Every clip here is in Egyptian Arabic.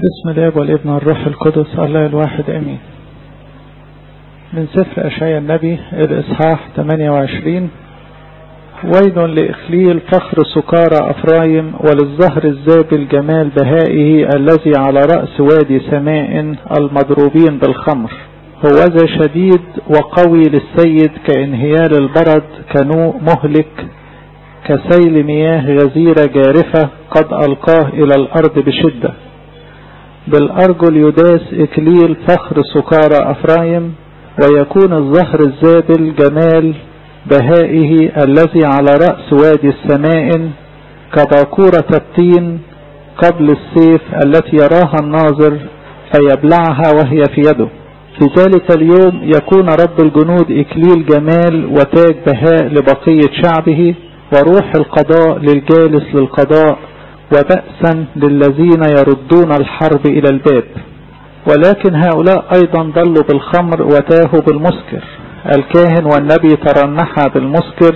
بسم الاب والابن والروح القدس الله الواحد امين من سفر اشعياء النبي الاصحاح 28 ويل لاخليل فخر سكارى افرايم وللزهر الزابل جمال بهائه الذي على رأس وادي سماء المضروبين بالخمر هوذا شديد وقوي للسيد كانهيال البرد كنوء مهلك كسيل مياه غزيرة جارفة قد ألقاه إلى الأرض بشدة بالأرجل يداس إكليل فخر سكارى أفرايم ويكون الزهر الزابل جمال بهائه الذي على رأس وادي السماء كباكورة الطين قبل السيف التي يراها الناظر فيبلعها وهي في يده في ذلك اليوم يكون رب الجنود إكليل جمال وتاج بهاء لبقية شعبه وروح القضاء للجالس للقضاء وبأسا للذين يردون الحرب إلى الباب ولكن هؤلاء أيضا ضلوا بالخمر وتاهوا بالمسكر الكاهن والنبي ترنحا بالمسكر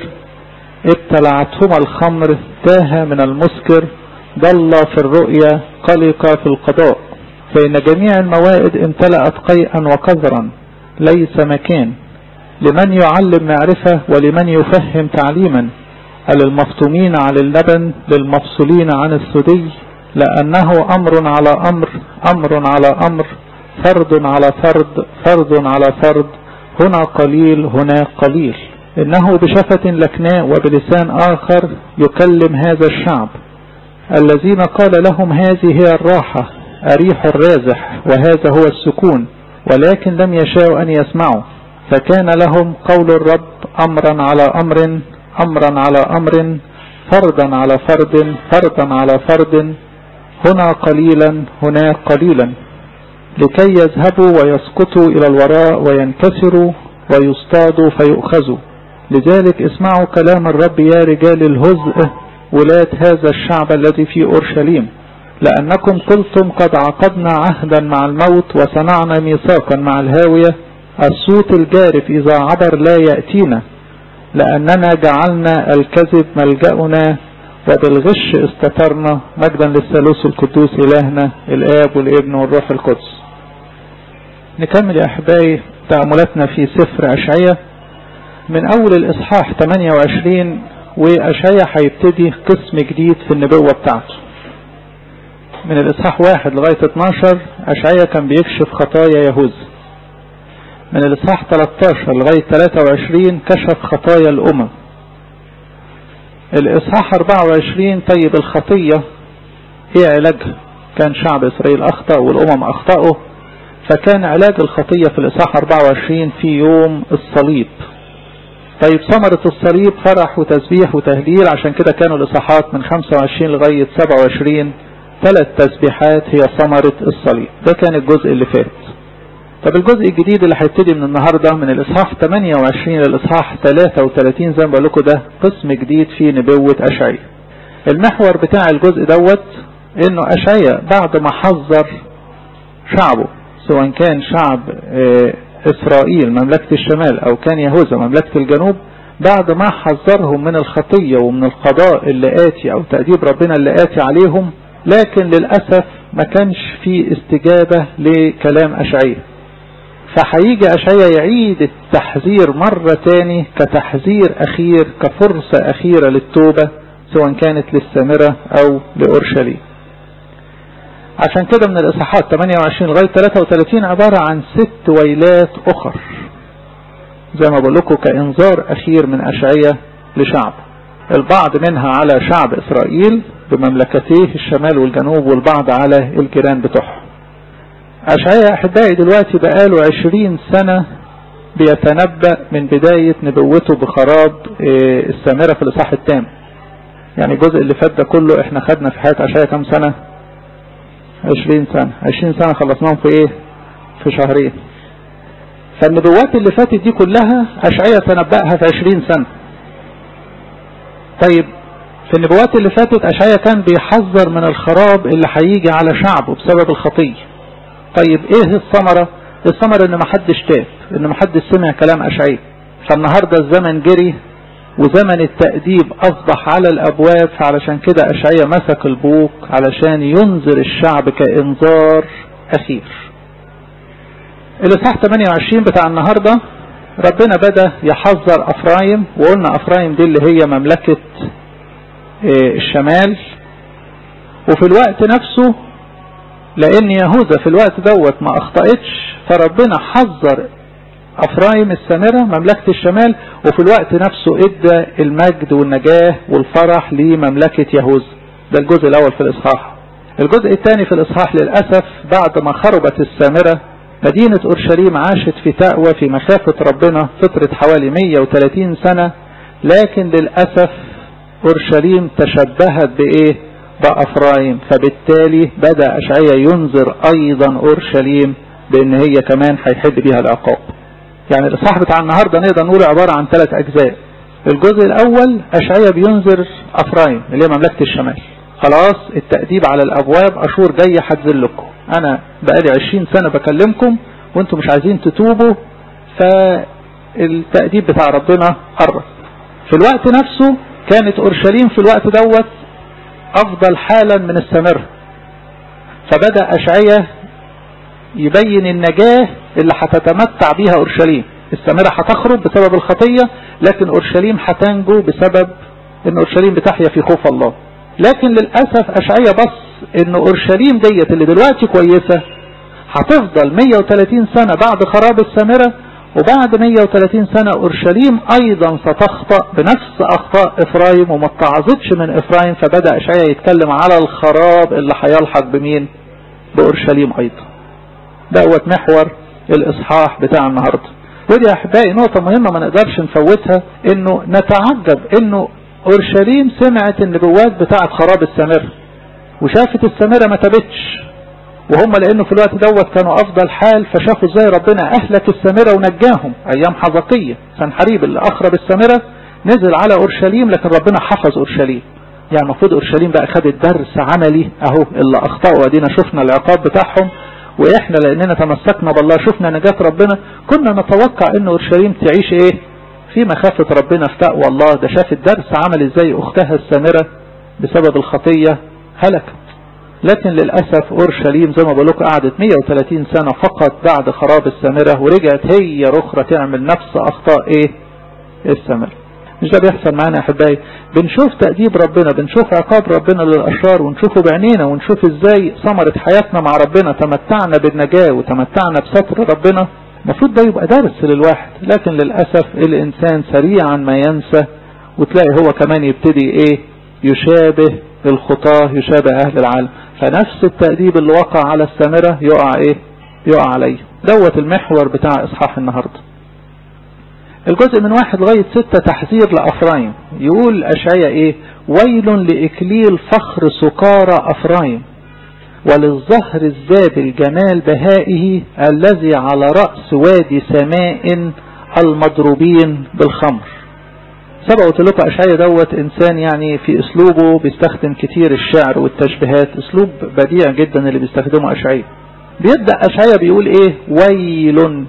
ابتلعتهما الخمر تاه من المسكر ضل في الرؤيا قلق في القضاء فإن جميع الموائد امتلأت قيئا وقذرا ليس مكان لمن يعلم معرفة ولمن يفهم تعليما للمفطومين على اللبن للمفصولين عن الثدي لأنه أمر على أمر أمر على أمر فرد على فرد فرد على فرد هنا قليل هنا قليل إنه بشفة لكناء وبلسان آخر يكلم هذا الشعب الذين قال لهم هذه هي الراحة أريح الرازح وهذا هو السكون ولكن لم يشاءوا أن يسمعوا فكان لهم قول الرب أمرا على أمر أمرا على أمر فردا على فرد فردا على فرد هنا قليلا هناك قليلا لكي يذهبوا ويسقطوا إلى الوراء وينكسروا ويصطادوا فيؤخذوا لذلك اسمعوا كلام الرب يا رجال الهزء ولاة هذا الشعب الذي في أورشليم لأنكم قلتم قد عقدنا عهدا مع الموت وصنعنا ميثاقا مع الهاوية الصوت الجارف إذا عبر لا يأتينا لأننا جعلنا الكذب ملجأنا وبالغش استترنا مجدا للثالوث القدوس إلهنا الآب والابن والروح القدس نكمل يا أحبائي تأملاتنا في سفر أشعية من أول الإصحاح 28 وأشعية هيبتدي قسم جديد في النبوة بتاعته من الإصحاح 1 لغاية 12 أشعية كان بيكشف خطايا يهوذا من الإصحاح 13 لغاية 23 كشف خطايا الأمم الإصحاح 24 طيب الخطية هي علاجها كان شعب إسرائيل أخطأ والأمم أخطأوا فكان علاج الخطية في الإصحاح 24 في يوم الصليب طيب ثمرة الصليب فرح وتسبيح وتهليل عشان كده كانوا الإصحاحات من 25 لغاية 27 ثلاث تسبيحات هي ثمرة الصليب ده كان الجزء اللي فات طب الجزء الجديد اللي هيبتدي من النهاردة من الإصحاح 28 للإصحاح 33 زي ما بقول لكم ده قسم جديد في نبوة أشعية المحور بتاع الجزء دوت إنه أشعية بعد ما حذر شعبه سواء كان شعب إسرائيل مملكة الشمال أو كان يهوذا مملكة الجنوب بعد ما حذرهم من الخطية ومن القضاء اللي آتي أو تأديب ربنا اللي آتي عليهم لكن للأسف ما كانش في استجابة لكلام أشعية فهيجي أشعيا يعيد التحذير مرة تاني كتحذير أخير كفرصة أخيرة للتوبة سواء كانت للسامرة أو لأورشليم عشان كده من الإصحاحات 28 لغاية 33 عبارة عن ست ويلات أخر زي ما بقول لكم كإنذار أخير من أشعية لشعب البعض منها على شعب إسرائيل بمملكتيه الشمال والجنوب والبعض على الجيران بتوعهم أشعياء أحبائي دلوقتي بقاله عشرين سنة بيتنبأ من بداية نبوته بخراب السامرة في الإصحاح التام يعني الجزء اللي فات ده كله احنا خدنا في حياة أشعياء كام سنة عشرين سنة عشرين سنة خلصناهم في ايه في شهرين فالنبوات اللي فاتت دي كلها أشعياء تنبأها في عشرين سنة طيب في النبوات اللي فاتت أشعياء كان بيحذر من الخراب اللي هيجي على شعبه بسبب الخطيه طيب ايه الثمرة الثمرة ان محدش تاب ان محدش سمع كلام اشعياء فالنهاردة الزمن جري وزمن التأديب أصبح على الأبواب فعلشان كده أشعية مسك البوق علشان ينذر الشعب كإنذار أخير الإصحاح 28 بتاع النهاردة ربنا بدأ يحذر أفرايم وقلنا أفرايم دي اللي هي مملكة الشمال وفي الوقت نفسه لأن يهوذا في الوقت دوت ما أخطأتش فربنا حذر أفرايم السامرة مملكة الشمال وفي الوقت نفسه ادى المجد والنجاة والفرح لمملكة يهوذا ده الجزء الأول في الإصحاح الجزء الثاني في الإصحاح للأسف بعد ما خربت السامرة مدينة أورشليم عاشت في تقوى في مخافة ربنا فترة حوالي 130 سنة لكن للأسف أورشليم تشبهت بإيه بأفرايم فبالتالي بدأ أشعيا ينذر أيضا أورشليم بأن هي كمان هيحل بيها العقاب يعني الإصحاح بتاع النهاردة نقدر نقول عبارة عن ثلاث أجزاء الجزء الأول أشعيا بينذر أفرايم اللي هي مملكة الشمال خلاص التأديب على الأبواب أشور جاية هتذلكم أنا بقالي عشرين سنة بكلمكم وانتم مش عايزين تتوبوا فالتأديب بتاع ربنا قرب في الوقت نفسه كانت أورشليم في الوقت دوت أفضل حالا من السمر فبدأ أشعية يبين النجاة اللي هتتمتع بيها أورشليم السامرة هتخرب بسبب الخطية لكن أورشليم هتنجو بسبب ان أورشليم بتحيا في خوف الله لكن للأسف أشعية بص ان أورشليم ديت اللي دلوقتي كويسة هتفضل 130 سنة بعد خراب السامرة وبعد 130 سنة أورشليم أيضا ستخطأ بنفس أخطاء إفرايم وما اتعظتش من إفرايم فبدأ أشعيا يتكلم على الخراب اللي هيلحق بمين بأورشليم أيضا دوت محور الإصحاح بتاع النهاردة ودي أحبائي نقطة مهمة ما نقدرش نفوتها إنه نتعجب إنه أورشليم سمعت النبوات بتاعة خراب السامرة وشافت السامرة ما تبتش وهم لأنه في الوقت دوت كانوا أفضل حال فشافوا ازاي ربنا أهلك السامرة ونجاهم أيام حزقية سنحريب اللي أخرب السامرة نزل على أورشليم لكن ربنا حفظ أورشليم يعني المفروض أورشليم بقى خدت درس عملي أهو اللي أخطأوا أدينا شفنا العقاب بتاعهم واحنا لاننا تمسكنا بالله شفنا نجاة ربنا كنا نتوقع ان اورشليم تعيش ايه في مخافة ربنا في تقوى الله ده شافت درس عمل ازاي اختها السامرة بسبب الخطية هلكت لكن للأسف أورشليم زي ما بقول لكم قعدت 130 سنة فقط بعد خراب السامرة ورجعت هي رخرة تعمل نفس أخطاء إيه السامرة مش ده بيحصل معانا يا أحبائي بنشوف تأديب ربنا بنشوف عقاب ربنا للأشرار ونشوفه بعينينا ونشوف إزاي ثمرة حياتنا مع ربنا تمتعنا بالنجاة وتمتعنا بستر ربنا المفروض ده يبقى درس للواحد لكن للأسف الإنسان سريعا ما ينسى وتلاقي هو كمان يبتدي إيه يشابه الخطاه يشابه أهل العالم فنفس التأديب اللي وقع على السامرة يقع إيه يقع عليه دوت المحور بتاع إصحاح النهارده الجزء من واحد لغاية ستة تحذير لأفرايم يقول أشعية إيه ويل لإكليل فخر سكارى أفرايم وللظهر الزابل جمال بهائه الذي على رأس وادي سماء المضروبين بالخمر سبق قلت لكم أشعية دوت إنسان يعني في أسلوبه بيستخدم كتير الشعر والتشبيهات أسلوب بديع جدا اللي بيستخدمه أشعية بيبدأ أشعية بيقول إيه ويل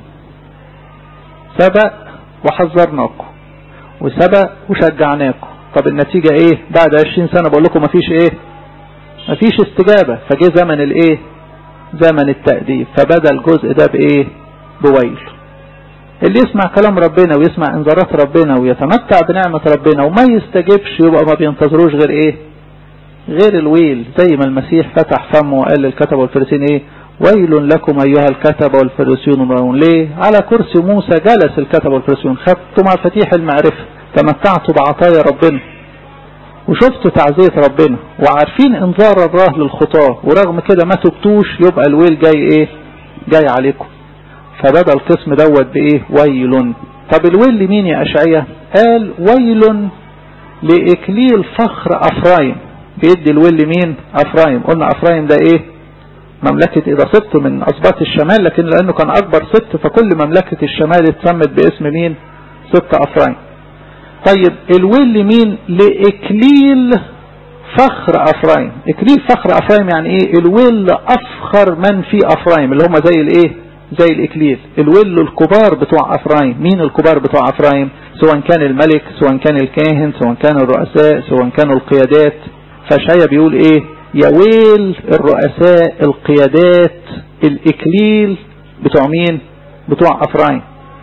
سبق وحذرناكم وسبق وشجعناكم طب النتيجة ايه بعد عشرين سنة بقول لكم مفيش ايه مفيش استجابة فجه زمن الايه زمن التأديب فبدأ الجزء ده بايه بويل اللي يسمع كلام ربنا ويسمع انذارات ربنا ويتمتع بنعمة ربنا وما يستجبش يبقى ما بينتظروش غير ايه غير الويل زي ما المسيح فتح فمه وقال للكتب والفرسين ايه ويل لكم أيها الكتب والفريسيون ليه على كرسي موسى جلس الكتب والفريسيون خدتوا مفاتيح المعرفة تمتعتوا بعطايا ربنا وشفتوا تعزية ربنا وعارفين انذار الله للخطاة ورغم كده ما تبتوش يبقى الويل جاي ايه جاي عليكم فبدأ القسم دوت بايه ويل طب الويل لمين يا أشعية قال ويل لإكليل فخر أفرايم بيدي الويل لمين أفرايم قلنا أفرايم ده ايه مملكة إذا سبت من أسباط الشمال لكن لأنه كان أكبر ست فكل مملكة الشمال اتسمت باسم مين ست أفرايم طيب الويل لمين لإكليل فخر أفرايم إكليل فخر أفرايم يعني إيه الويل أفخر من في أفرايم اللي هم زي الإيه زي الإكليل الويل الكبار بتوع أفرايم مين الكبار بتوع أفرايم سواء كان الملك سواء كان الكاهن سواء كان الرؤساء سواء كانوا القيادات فاشعيا بيقول ايه يا ويل الرؤساء القيادات الاكليل بتوع مين بتوع افرايم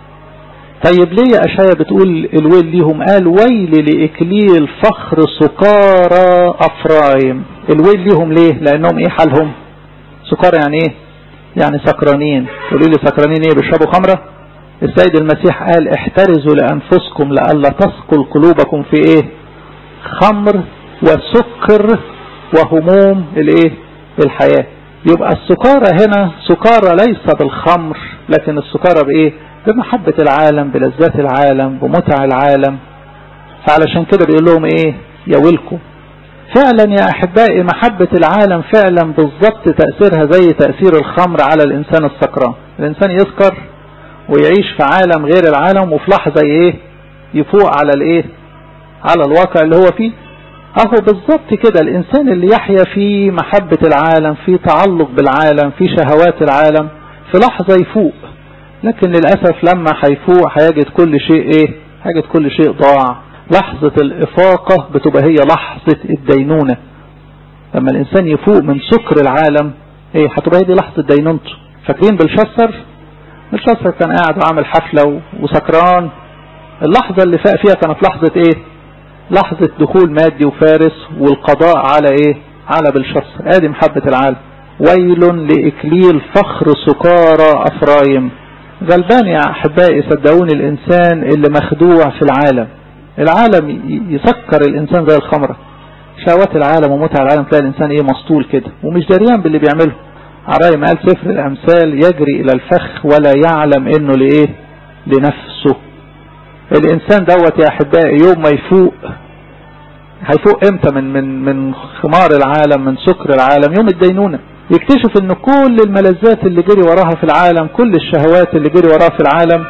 طيب ليه يا اشعيا بتقول الويل ليهم قال ويل لاكليل فخر سكارى افرايم الويل ليهم ليه لانهم ايه حالهم سكارى يعني ايه يعني سكرانين تقولوا لي سكرانين ايه بيشربوا خمره السيد المسيح قال احترزوا لانفسكم لئلا تثقل قلوبكم في ايه خمر وسكر وهموم الايه الحياه يبقى السكارى هنا سكارى ليس بالخمر لكن السكارى بايه بمحبة العالم بلذات العالم بمتع العالم فعلشان كده بيقول لهم ايه يا ويلكم فعلا يا احبائي محبة العالم فعلا بالضبط تأثيرها زي تأثير الخمر على الانسان السكران الانسان يسكر ويعيش في عالم غير العالم وفي لحظة ايه يفوق على الايه على الواقع اللي هو فيه اهو بالضبط كده الانسان اللي يحيا في محبة العالم في تعلق بالعالم في شهوات العالم في لحظة يفوق لكن للأسف لما هيفوق هيجد كل شيء ايه هيجد كل شيء ضاع لحظة الإفاقة بتبقى هي لحظة الدينونة لما الإنسان يفوق من سكر العالم ايه هتبقى هي دي لحظة دينونته فاكرين بالشسر بالشسر كان قاعد وعامل حفلة وسكران اللحظة اللي فاق فيها كانت لحظة ايه لحظة دخول مادي وفارس والقضاء على ايه على بالشسر ادي محبة العالم ويل لإكليل فخر سكارى أفرايم غلبان يا أحبائي صدقوني الإنسان اللي مخدوع في العالم العالم يسكر الإنسان زي الخمرة شهوات العالم ومتع العالم تلاقي الإنسان إيه مسطول كده ومش دريان باللي بيعمله عراي ما قال سفر الأمثال يجري إلى الفخ ولا يعلم إنه لإيه لنفسه الإنسان دوت يا أحبائي يوم ما يفوق هيفوق امتى من من من خمار العالم من سكر العالم يوم الدينونه يكتشف ان كل الملذات اللي جري وراها في العالم كل الشهوات اللي جري وراها في العالم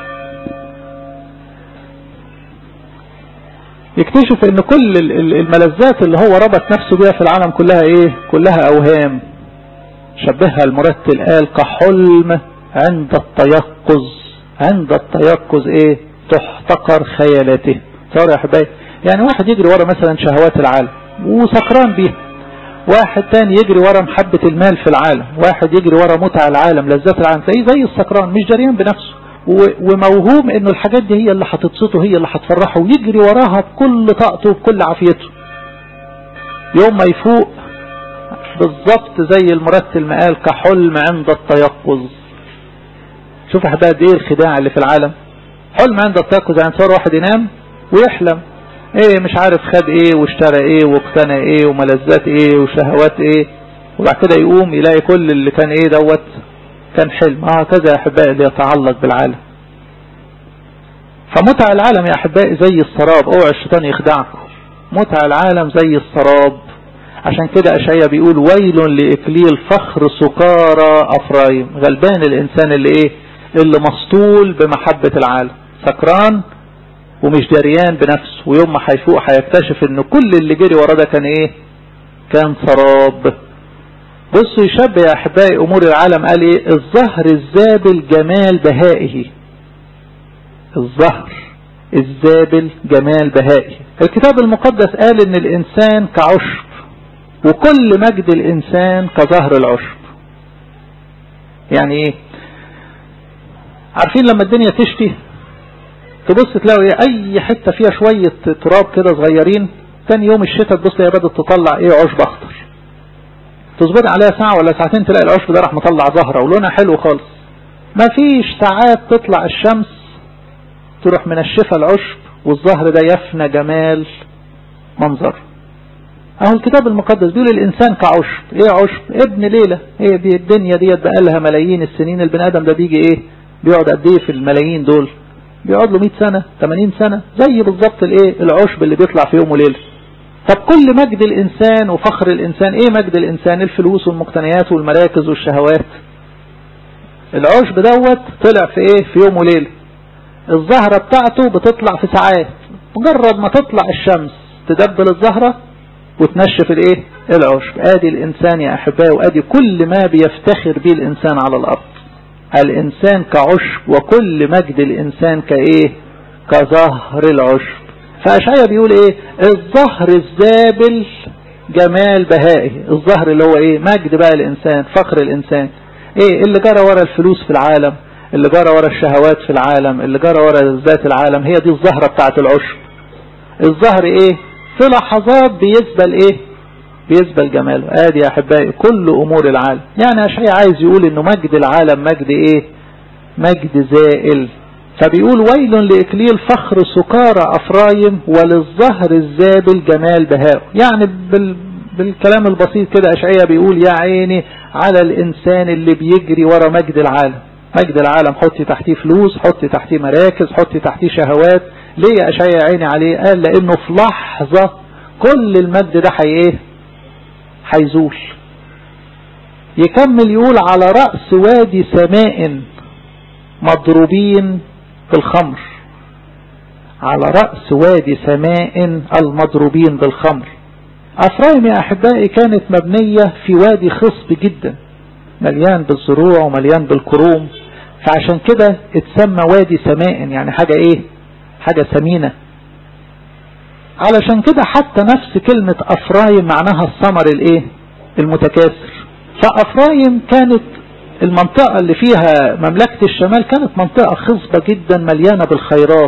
يكتشف ان كل الملذات اللي هو ربط نفسه بيها في العالم كلها ايه كلها اوهام شبهها المرتل قال كحلم عند التيقظ عند التيقظ ايه تحتقر خيالاته صار يا حبايبي يعني واحد يجري ورا مثلا شهوات العالم وسكران بيها واحد تاني يجري ورا محبة المال في العالم واحد يجري ورا متع العالم لذات العالم تلاقيه زي السكران مش جريان بنفسه وموهوم انه الحاجات دي هي اللي هتبسطه هي اللي هتفرحه ويجري وراها بكل طاقته وبكل عافيته يوم ما يفوق بالظبط زي المرتل ما قال كحلم عند التيقظ شوف احباب ايه الخداع اللي في العالم حلم عند التيقظ يعني صار واحد ينام ويحلم ايه مش عارف خد ايه واشترى ايه واقتنى ايه وملذات ايه وشهوات ايه وبعد كده يقوم يلاقي كل اللي كان ايه دوت كان حلم اه كذا يا احبائي اللي يتعلق بالعالم فمتع العالم يا احبائي زي السراب اوعى الشيطان يخدعكم متع العالم زي السراب عشان كده اشعيا بيقول ويل لاكليل فخر سكارى افرايم غلبان الانسان اللي ايه اللي مسطول بمحبة العالم سكران ومش دريان بنفسه ويوم ما هيفوق هيكتشف ان كل اللي جري وراه ده كان ايه كان سراب بصوا يشبه يا احبائي امور العالم قال ايه الزهر الزابل جمال بهائه الزهر الزابل جمال بهائه الكتاب المقدس قال ان الانسان كعشب وكل مجد الانسان كزهر العشب يعني ايه عارفين لما الدنيا تشتي تبص تلاقي اي حتة فيها شوية تراب كده صغيرين تاني يوم الشتاء تبص تلاقي بدأت تطلع ايه عشب اخضر تصبر عليها ساعة ولا ساعتين تلاقي العشب ده راح مطلع زهرة ولونها حلو خالص ما فيش ساعات تطلع الشمس تروح من الشفا العشب والزهر ده يفنى جمال منظر اهو الكتاب المقدس بيقول الانسان كعشب ايه عشب ابن ليلة ايه دي الدنيا ديت بقالها ملايين السنين البني ادم ده بيجي ايه بيقعد قد ايه في الملايين دول بيقعد له 100 سنة 80 سنة زي بالظبط الايه العشب اللي بيطلع في يوم وليلة طب كل مجد الانسان وفخر الانسان ايه مجد الانسان الفلوس والمقتنيات والمراكز والشهوات العشب دوت طلع في ايه في يوم وليلة الزهرة بتاعته بتطلع في ساعات مجرد ما تطلع الشمس تدبل الزهرة وتنشف الايه العشب ادي الانسان يا احبائي وادي كل ما بيفتخر به الانسان على الارض الانسان كعشب وكل مجد الانسان كايه كظهر العشب فأشعيا بيقول ايه الظهر الزابل جمال بهائه الظهر اللي هو ايه مجد بقى الانسان فخر الانسان ايه اللي جرى ورا الفلوس في العالم اللي جرى ورا الشهوات في العالم اللي جرى ورا ذات العالم هي دي الزهرة بتاعت العشب الظهر ايه في لحظات بيزبل ايه بيزبل جماله ادي يا احبائي كل امور العالم يعني اشعيا عايز يقول انه مجد العالم مجد ايه مجد زائل فبيقول ويل لإكليل فخر سكارى أفرايم وللظهر الزابل جمال بهاء يعني بال بالكلام البسيط كده أشعية بيقول يا عيني على الإنسان اللي بيجري ورا مجد العالم مجد العالم حطي تحتيه فلوس حطي تحتيه مراكز حطي تحتيه شهوات ليه يا أشعية يا عيني عليه قال لأنه في لحظة كل المجد ده حي ايه هيزول يكمل يقول على رأس وادي سماء مضروبين بالخمر على رأس وادي سماء المضروبين بالخمر أفرايم يا أحبائي كانت مبنية في وادي خصب جدا مليان بالزروع ومليان بالكروم فعشان كده اتسمى وادي سماء يعني حاجة ايه حاجة ثمينة علشان كده حتى نفس كلمة أفرايم معناها الثمر الايه المتكاثر فأفرايم كانت المنطقة اللي فيها مملكة الشمال كانت منطقة خصبة جدا مليانة بالخيرات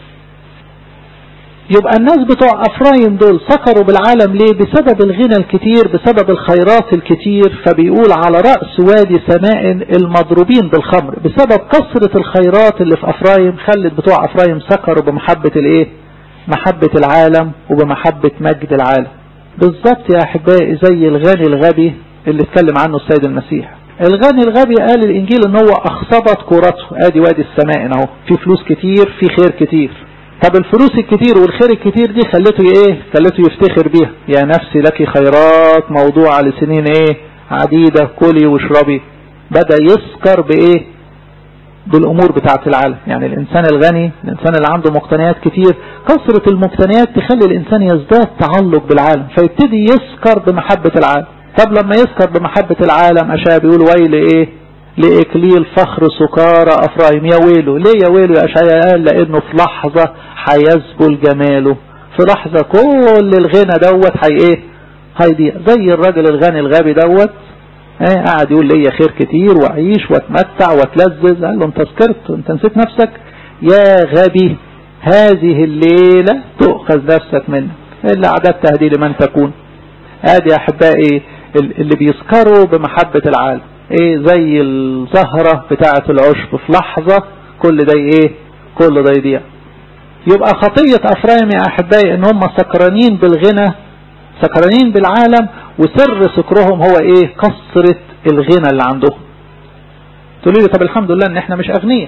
يبقى الناس بتوع أفرايم دول سكروا بالعالم ليه بسبب الغنى الكتير بسبب الخيرات الكتير فبيقول على رأس وادي سماء المضروبين بالخمر بسبب كثرة الخيرات اللي في أفرايم خلت بتوع أفرايم سكروا بمحبة الايه محبة العالم وبمحبة مجد العالم بالظبط يا أحبائي زي الغني الغبي اللي اتكلم عنه السيد المسيح الغني الغبي قال الانجيل ان هو اخصبت كورته ادي وادي السماء اهو في فلوس كتير في خير كتير طب الفلوس الكتير والخير الكتير دي خلته ايه خلته يفتخر بيها يا نفسي لك خيرات موضوعة لسنين ايه عديدة كلي واشربي بدأ يسكر بايه بالامور بتاعت العالم يعني الانسان الغني الانسان اللي عنده مقتنيات كتير كثرة المقتنيات تخلي الانسان يزداد تعلق بالعالم فيبتدي يسكر بمحبة العالم طب لما يسكر بمحبة العالم أشياء بيقول ويل إيه لإكليل فخر سكارى أفرايم يا ويله ليه يا ويله يا أشياء قال لأنه في لحظة هيزبل جماله في لحظة كل الغنى دوت هي إيه هيضيع زي الراجل الغني الغبي دوت ايه قاعد يقول لي خير كتير واعيش واتمتع واتلذذ قال له انت سكرت انت نسيت نفسك يا غبي هذه الليلة تؤخذ نفسك منك إلا أعددت هذه لمن تكون ادي يا احبائي اللي بيسكروا بمحبة العالم ايه زي الزهرة بتاعة العشب في لحظة كل ده ايه كل ده يضيع يبقى خطية افرايم يا احبائي ان هم سكرانين بالغنى سكرانين بالعالم وسر سكرهم هو ايه كسرة الغنى اللي عندهم تقولي لي طب الحمد لله ان احنا مش اغنياء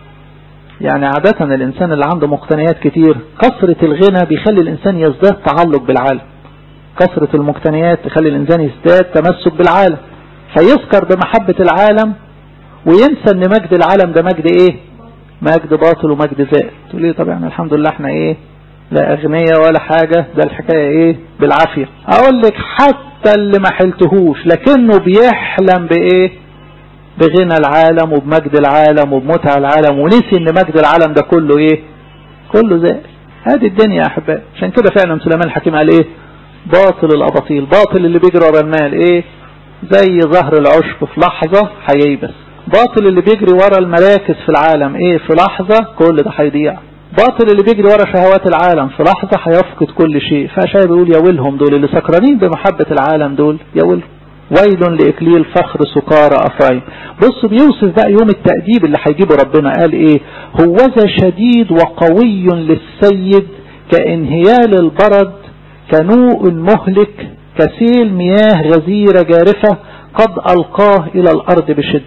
يعني عادة الانسان اللي عنده مقتنيات كتير كسرة الغنى بيخلي الانسان يزداد تعلق بالعالم كثرة المقتنيات تخلي الإنسان يزداد تمسك بالعالم فيسكر بمحبة العالم وينسى ان مجد العالم ده مجد ايه مجد باطل ومجد زائل تقول لي طب يعني الحمد لله احنا ايه لا اغنية ولا حاجة ده الحكاية ايه بالعافية اقول لك حتى اللي ما حلتهوش لكنه بيحلم بايه بغنى العالم وبمجد العالم وبمتع العالم ونسي ان مجد العالم ده كله ايه كله زائل هذه الدنيا يا احبائي عشان كده فعلا سليمان الحكيم قال ايه باطل الاباطيل باطل اللي بيجري ورا المال ايه زي ظهر العشب في لحظة هييبس باطل اللي بيجري ورا المراكز في العالم ايه في لحظة كل ده هيضيع باطل اللي بيجري ورا شهوات العالم في لحظة هيفقد كل شيء فشاي بيقول يا ويلهم دول اللي سكرانين بمحبة العالم دول يا ويلهم ويل لإكليل فخر سكارى أفرايم بص بيوصف بقى يوم التأديب اللي هيجيبه ربنا قال ايه هوذا شديد وقوي للسيد كانهيال البرد كنوء مهلك كسيل مياه غزيرة جارفة قد ألقاه إلى الأرض بشد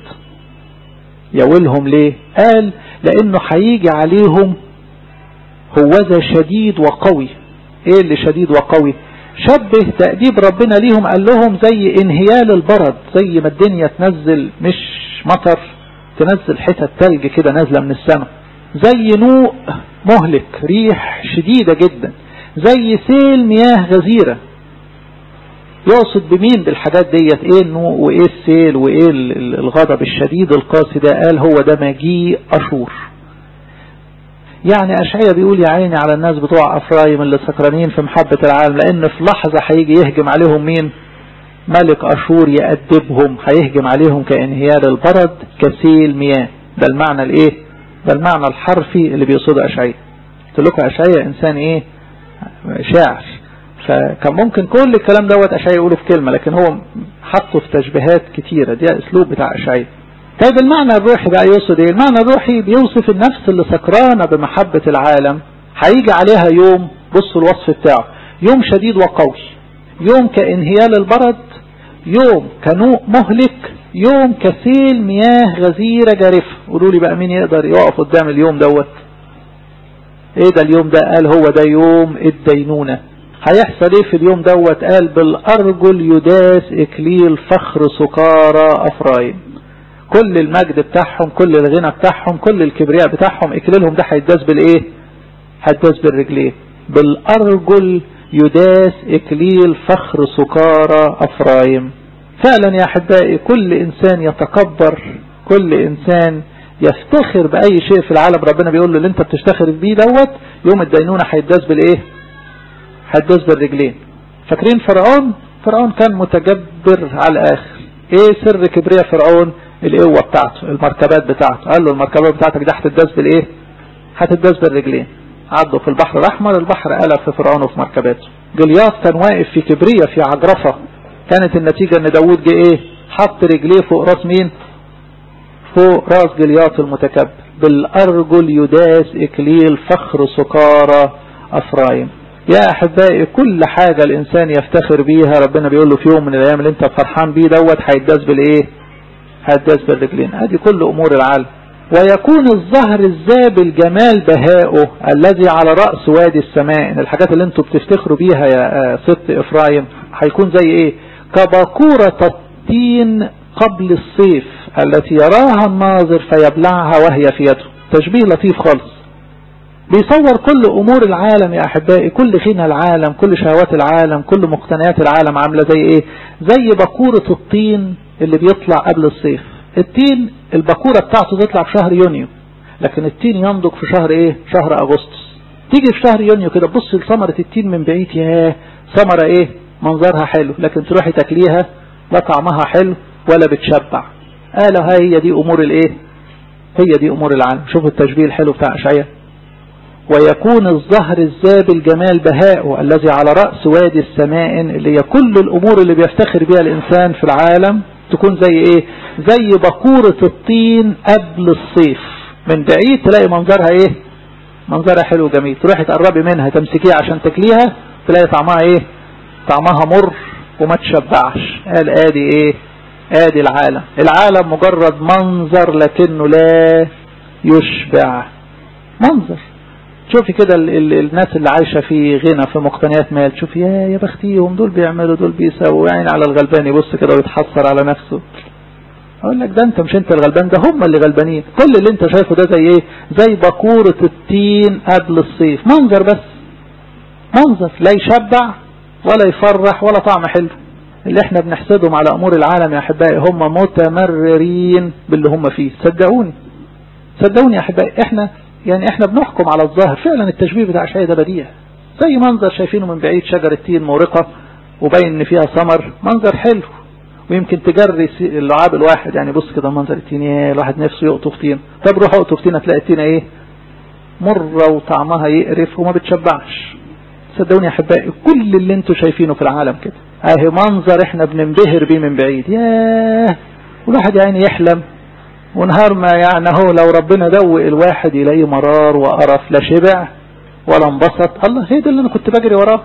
يولهم ليه قال لأنه هيجي عليهم هوذا شديد وقوي ايه اللي شديد وقوي شبه تأديب ربنا ليهم قال لهم زي انهيال البرد زي ما الدنيا تنزل مش مطر تنزل حتة تلج كده نازلة من السماء زي نوء مهلك ريح شديدة جدا زي سيل مياه غزيرة يقصد بمين بالحاجات ديت ايه النوء وايه السيل وايه الغضب الشديد القاسي ده قال هو ده مجيء اشور يعني أشعية بيقول يا عيني على الناس بتوع أفرايم اللي سكرانين في محبة العالم لأن في لحظة هيجي يهجم عليهم مين ملك أشور يأدبهم هيهجم عليهم كانهيار البرد كسيل مياه ده المعنى الايه ده المعنى الحرفي اللي بيقصده أشعية قلت لكم أشعية إنسان ايه شاعر فكان ممكن كل الكلام دوت أشعية يقوله في كلمة لكن هو حطه في تشبيهات كتيرة دي أسلوب بتاع أشعية طيب المعنى الروحي بقى يقصد ايه المعنى الروحي بيوصف النفس اللي سكرانة بمحبة العالم هيجي عليها يوم بصوا الوصف بتاعه يوم شديد وقوي يوم كانهيال البرد يوم كنوء مهلك يوم كسيل مياه غزيرة جارفة قولوا لي بقى مين يقدر يقف قدام اليوم دوت ايه ده اليوم ده قال هو ده يوم الدينونة هيحصل ايه في اليوم دوت قال بالارجل يداس اكليل فخر سكارى افرايم كل المجد بتاعهم كل الغنى بتاعهم كل الكبرياء بتاعهم اكليلهم ده هيداس بالايه هيداس بالرجلين بالارجل يداس اكليل فخر سكارى افرايم فعلا يا احبائي كل انسان يتكبر كل انسان يفتخر باي شيء في العالم ربنا بيقول له اللي انت بتفتخر بيه دوت يوم الدينونة هيداس بالايه هيداس بالرجلين فاكرين فرعون فرعون كان متجبر على الاخر ايه سر كبرياء فرعون القوة بتاعته المركبات بتاعته قال له المركبات بتاعتك دي هتداس بالايه هتداس بالرجلين عدوا في البحر الاحمر البحر قلب في فرعون وفي مركباته جلياط كان واقف في كبرية في عجرفة كانت النتيجة ان داود جه ايه حط رجليه فوق راس مين فوق راس جلياط المتكبر بالارجل يداس اكليل فخر سكارى افرايم يا احبائي كل حاجة الانسان يفتخر بيها ربنا بيقول له في يوم من الايام اللي انت فرحان بيه دوت هيداس بالايه هداس بالرجلين هذه كل امور العالم ويكون الظهر الزابل جمال بهائه الذي على رأس وادي السماء إن الحاجات اللي انتوا بتفتخروا بيها يا ست افرايم هيكون زي ايه كباكورة الطين قبل الصيف التي يراها الناظر فيبلعها وهي في يده تشبيه لطيف خالص بيصور كل امور العالم يا احبائي كل غنى العالم كل شهوات العالم كل مقتنيات العالم عاملة زي ايه زي باكورة الطين اللي بيطلع قبل الصيف التين البكورة بتاعته تطلع في شهر يونيو لكن التين ينضج في شهر ايه شهر اغسطس تيجي في شهر يونيو كده بص لثمرة التين من بعيد ياه ثمرة ايه منظرها حلو لكن تروحي تاكليها لا طعمها حلو ولا بتشبع قالوا هاي هي دي امور الايه هي دي امور العالم شوفوا التشبيه الحلو بتاع اشعياء ويكون الظهر الزابل جمال بهائه الذي على رأس وادي السماء اللي هي كل الامور اللي بيفتخر بها الانسان في العالم تكون زي ايه زي بكورة الطين قبل الصيف من بعيد تلاقي منظرها ايه منظرها حلو جميل تروحي تقربي منها تمسكيها عشان تاكليها تلاقي طعمها ايه طعمها مر وما تشبعش قال ادي ايه ادي العالم العالم مجرد منظر لكنه لا يشبع منظر شوفي كده ال ال الناس اللي عايشة في غنى في مقتنيات مال شوفي يا يا بختيهم دول بيعملوا دول بيساووا يعني على الغلبان يبص كده ويتحسر على نفسه اقول لك ده انت مش انت الغلبان ده هم اللي غلبانين كل اللي انت شايفه ده زي ايه زي بكورة التين قبل الصيف منظر بس منظر لا يشبع ولا يفرح ولا طعم حلو اللي احنا بنحسدهم على امور العالم يا احبائي هم متمررين باللي هم فيه صدقوني صدقوني يا احبائي احنا يعني احنا بنحكم على الظاهر فعلا التشبيه بتاع شيء ده بديع زي منظر شايفينه من بعيد شجرة تين مورقة وباين ان فيها ثمر منظر حلو ويمكن تجري اللعاب الواحد يعني بص كده منظر التين يا الواحد نفسه يقطف تين طب روح اقطف تين هتلاقي التينة ايه مرة وطعمها يقرف وما بتشبعش صدقوني يا احبائي كل اللي انتوا شايفينه في العالم كده اهي منظر احنا بننبهر بيه من بعيد ياه والواحد يعني يحلم ونهار ما يعني هو لو ربنا دوق الواحد يلاقيه مرار وقرف لا شبع ولا انبسط الله هي ده اللي انا كنت بجري وراه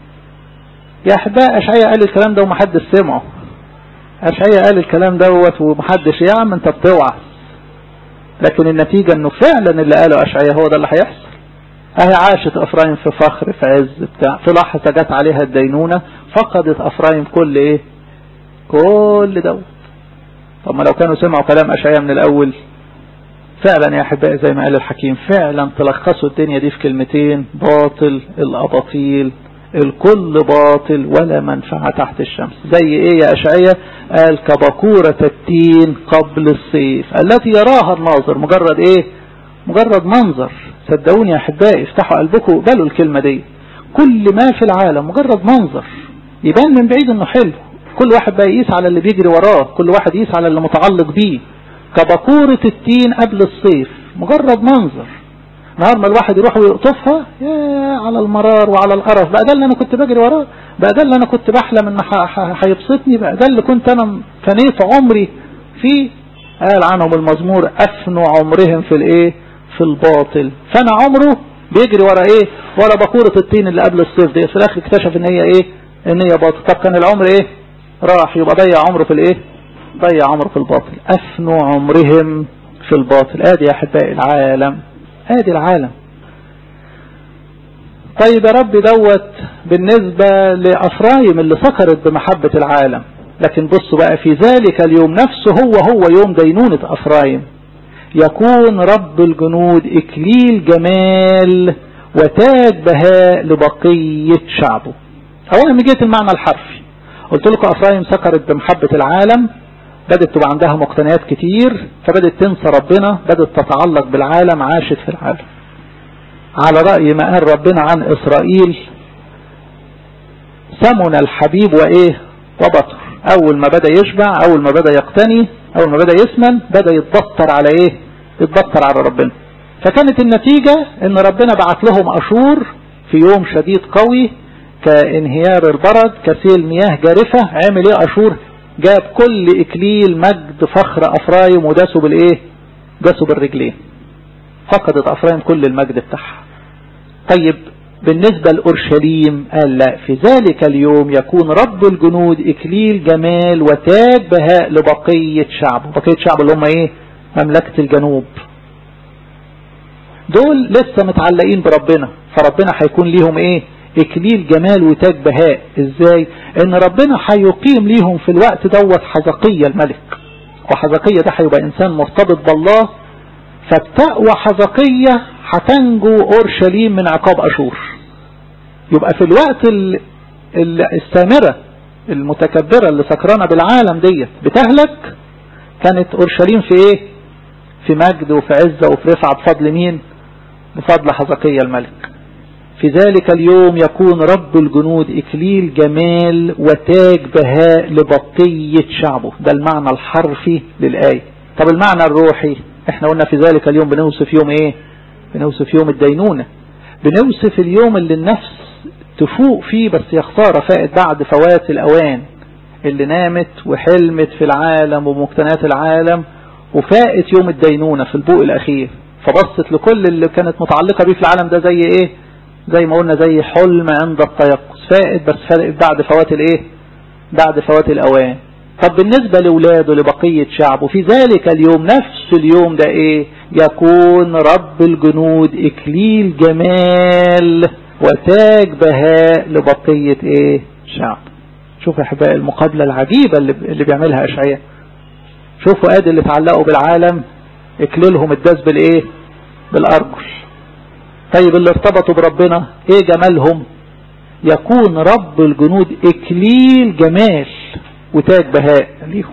يا احباء اشعياء قال الكلام ده ومحدش سمعه اشعياء قال الكلام دوت ومحدش يا عم انت بتوعى لكن النتيجة انه فعلا اللي قاله اشعياء هو ده اللي هيحصل اهي عاشت افرايم في فخر في عز بتاع في لحظة جت عليها الدينونة فقدت افرايم كل ايه كل دوت طب ما لو كانوا سمعوا كلام اشعياء من الاول فعلا يا احبائي زي ما قال الحكيم فعلا تلخصوا الدنيا دي في كلمتين باطل الاباطيل الكل باطل ولا منفعة تحت الشمس زي ايه يا اشعياء قال كبكورة التين قبل الصيف التي يراها الناظر مجرد ايه مجرد منظر صدقوني يا احبائي افتحوا قلبكم وقبلوا الكلمة دي كل ما في العالم مجرد منظر يبان من بعيد انه حلو كل واحد بقى يقيس على اللي بيجري وراه كل واحد يقيس على اللي متعلق بيه كبكورة التين قبل الصيف مجرد منظر نهار ما الواحد يروح ويقطفها يا على المرار وعلى القرف بقى ده اللي انا كنت بجري وراه بقى ده اللي انا كنت بحلم ان هيبسطني بقى ده اللي كنت انا فنيت عمري فيه قال عنهم المزمور افنوا عمرهم في الايه في الباطل فانا عمره بيجري ورا ايه ورا بكورة الطين اللي قبل الصيف دي في الاخر اكتشف ان هي ايه ان هي باطل طب كان العمر ايه راح يبقى ضيع عمره في الايه ضيع عمره في الباطل افنوا عمرهم في الباطل ادي يا احبائي العالم ادي العالم طيب يا رب دوت بالنسبة لأفرايم اللي سكرت بمحبة العالم لكن بصوا بقى في ذلك اليوم نفسه هو هو يوم دينونة أفرايم يكون رب الجنود إكليل جمال وتاج بهاء لبقية شعبه أولا جيت المعنى الحرفي قلت لكم أفرايم سكرت بمحبة العالم بدأت تبقى عندها مقتنيات كتير فبدأت تنسى ربنا بدأت تتعلق بالعالم عاشت في العالم على رأي ما قال ربنا عن إسرائيل سمن الحبيب وإيه وبطر أول ما بدأ يشبع أول ما بدأ يقتني أول ما بدأ يسمن بدأ يتبطر على إيه يتبطر على ربنا فكانت النتيجة ان ربنا بعت لهم أشور في يوم شديد قوي كانهيار البرد كسيل مياه جارفة عمل ايه أشور جاب كل إكليل مجد فخر أفرايم وداسوا بالإيه داسوا بالرجلين فقدت أفرايم كل المجد بتاعها طيب بالنسبة لأورشليم قال لا في ذلك اليوم يكون رب الجنود إكليل جمال وتاج بهاء لبقية شعبه بقية شعب اللي هم إيه مملكة الجنوب دول لسه متعلقين بربنا فربنا هيكون ليهم إيه إكليل جمال وتاج بهاء إزاي إن ربنا هيقيم ليهم في الوقت دوت حزقية الملك وحزقية ده هيبقى إنسان مرتبط بالله فبتقوى حزقية هتنجو أورشليم من عقاب أشور يبقى في الوقت السامرة المتكبرة اللي سكرانة بالعالم ديت بتهلك كانت أورشليم في إيه في مجد وفي عزة وفي رفعة بفضل مين بفضل حزقية الملك في ذلك اليوم يكون رب الجنود إكليل جمال وتاج بهاء لبقية شعبه ده المعنى الحرفي للآية طب المعنى الروحي احنا قلنا في ذلك اليوم بنوصف يوم ايه بنوصف يوم الدينونة بنوصف اليوم اللي النفس تفوق فيه بس يا خسارة فائت بعد فوات الأوان اللي نامت وحلمت في العالم ومقتنيات العالم وفائت يوم الدينونة في البوء الأخير فبصت لكل اللي كانت متعلقة بيه في العالم ده زي ايه زي ما قلنا زي حلم عند التيقظ فائت بس فائت بعد فوات الايه بعد فوات الأوان طب بالنسبة لولاده لبقية شعبه في ذلك اليوم نفس اليوم ده ايه يكون رب الجنود اكليل جمال وتاج بهاء لبقية ايه شعب شوفوا يا احبائي المقابلة العجيبة اللي, اللي بيعملها اشعياء شوفوا ادي اللي اتعلقوا بالعالم اكللهم الداس بالايه بالارجل طيب اللي ارتبطوا بربنا ايه جمالهم يكون رب الجنود اكليل جمال وتاج بهاء ليهم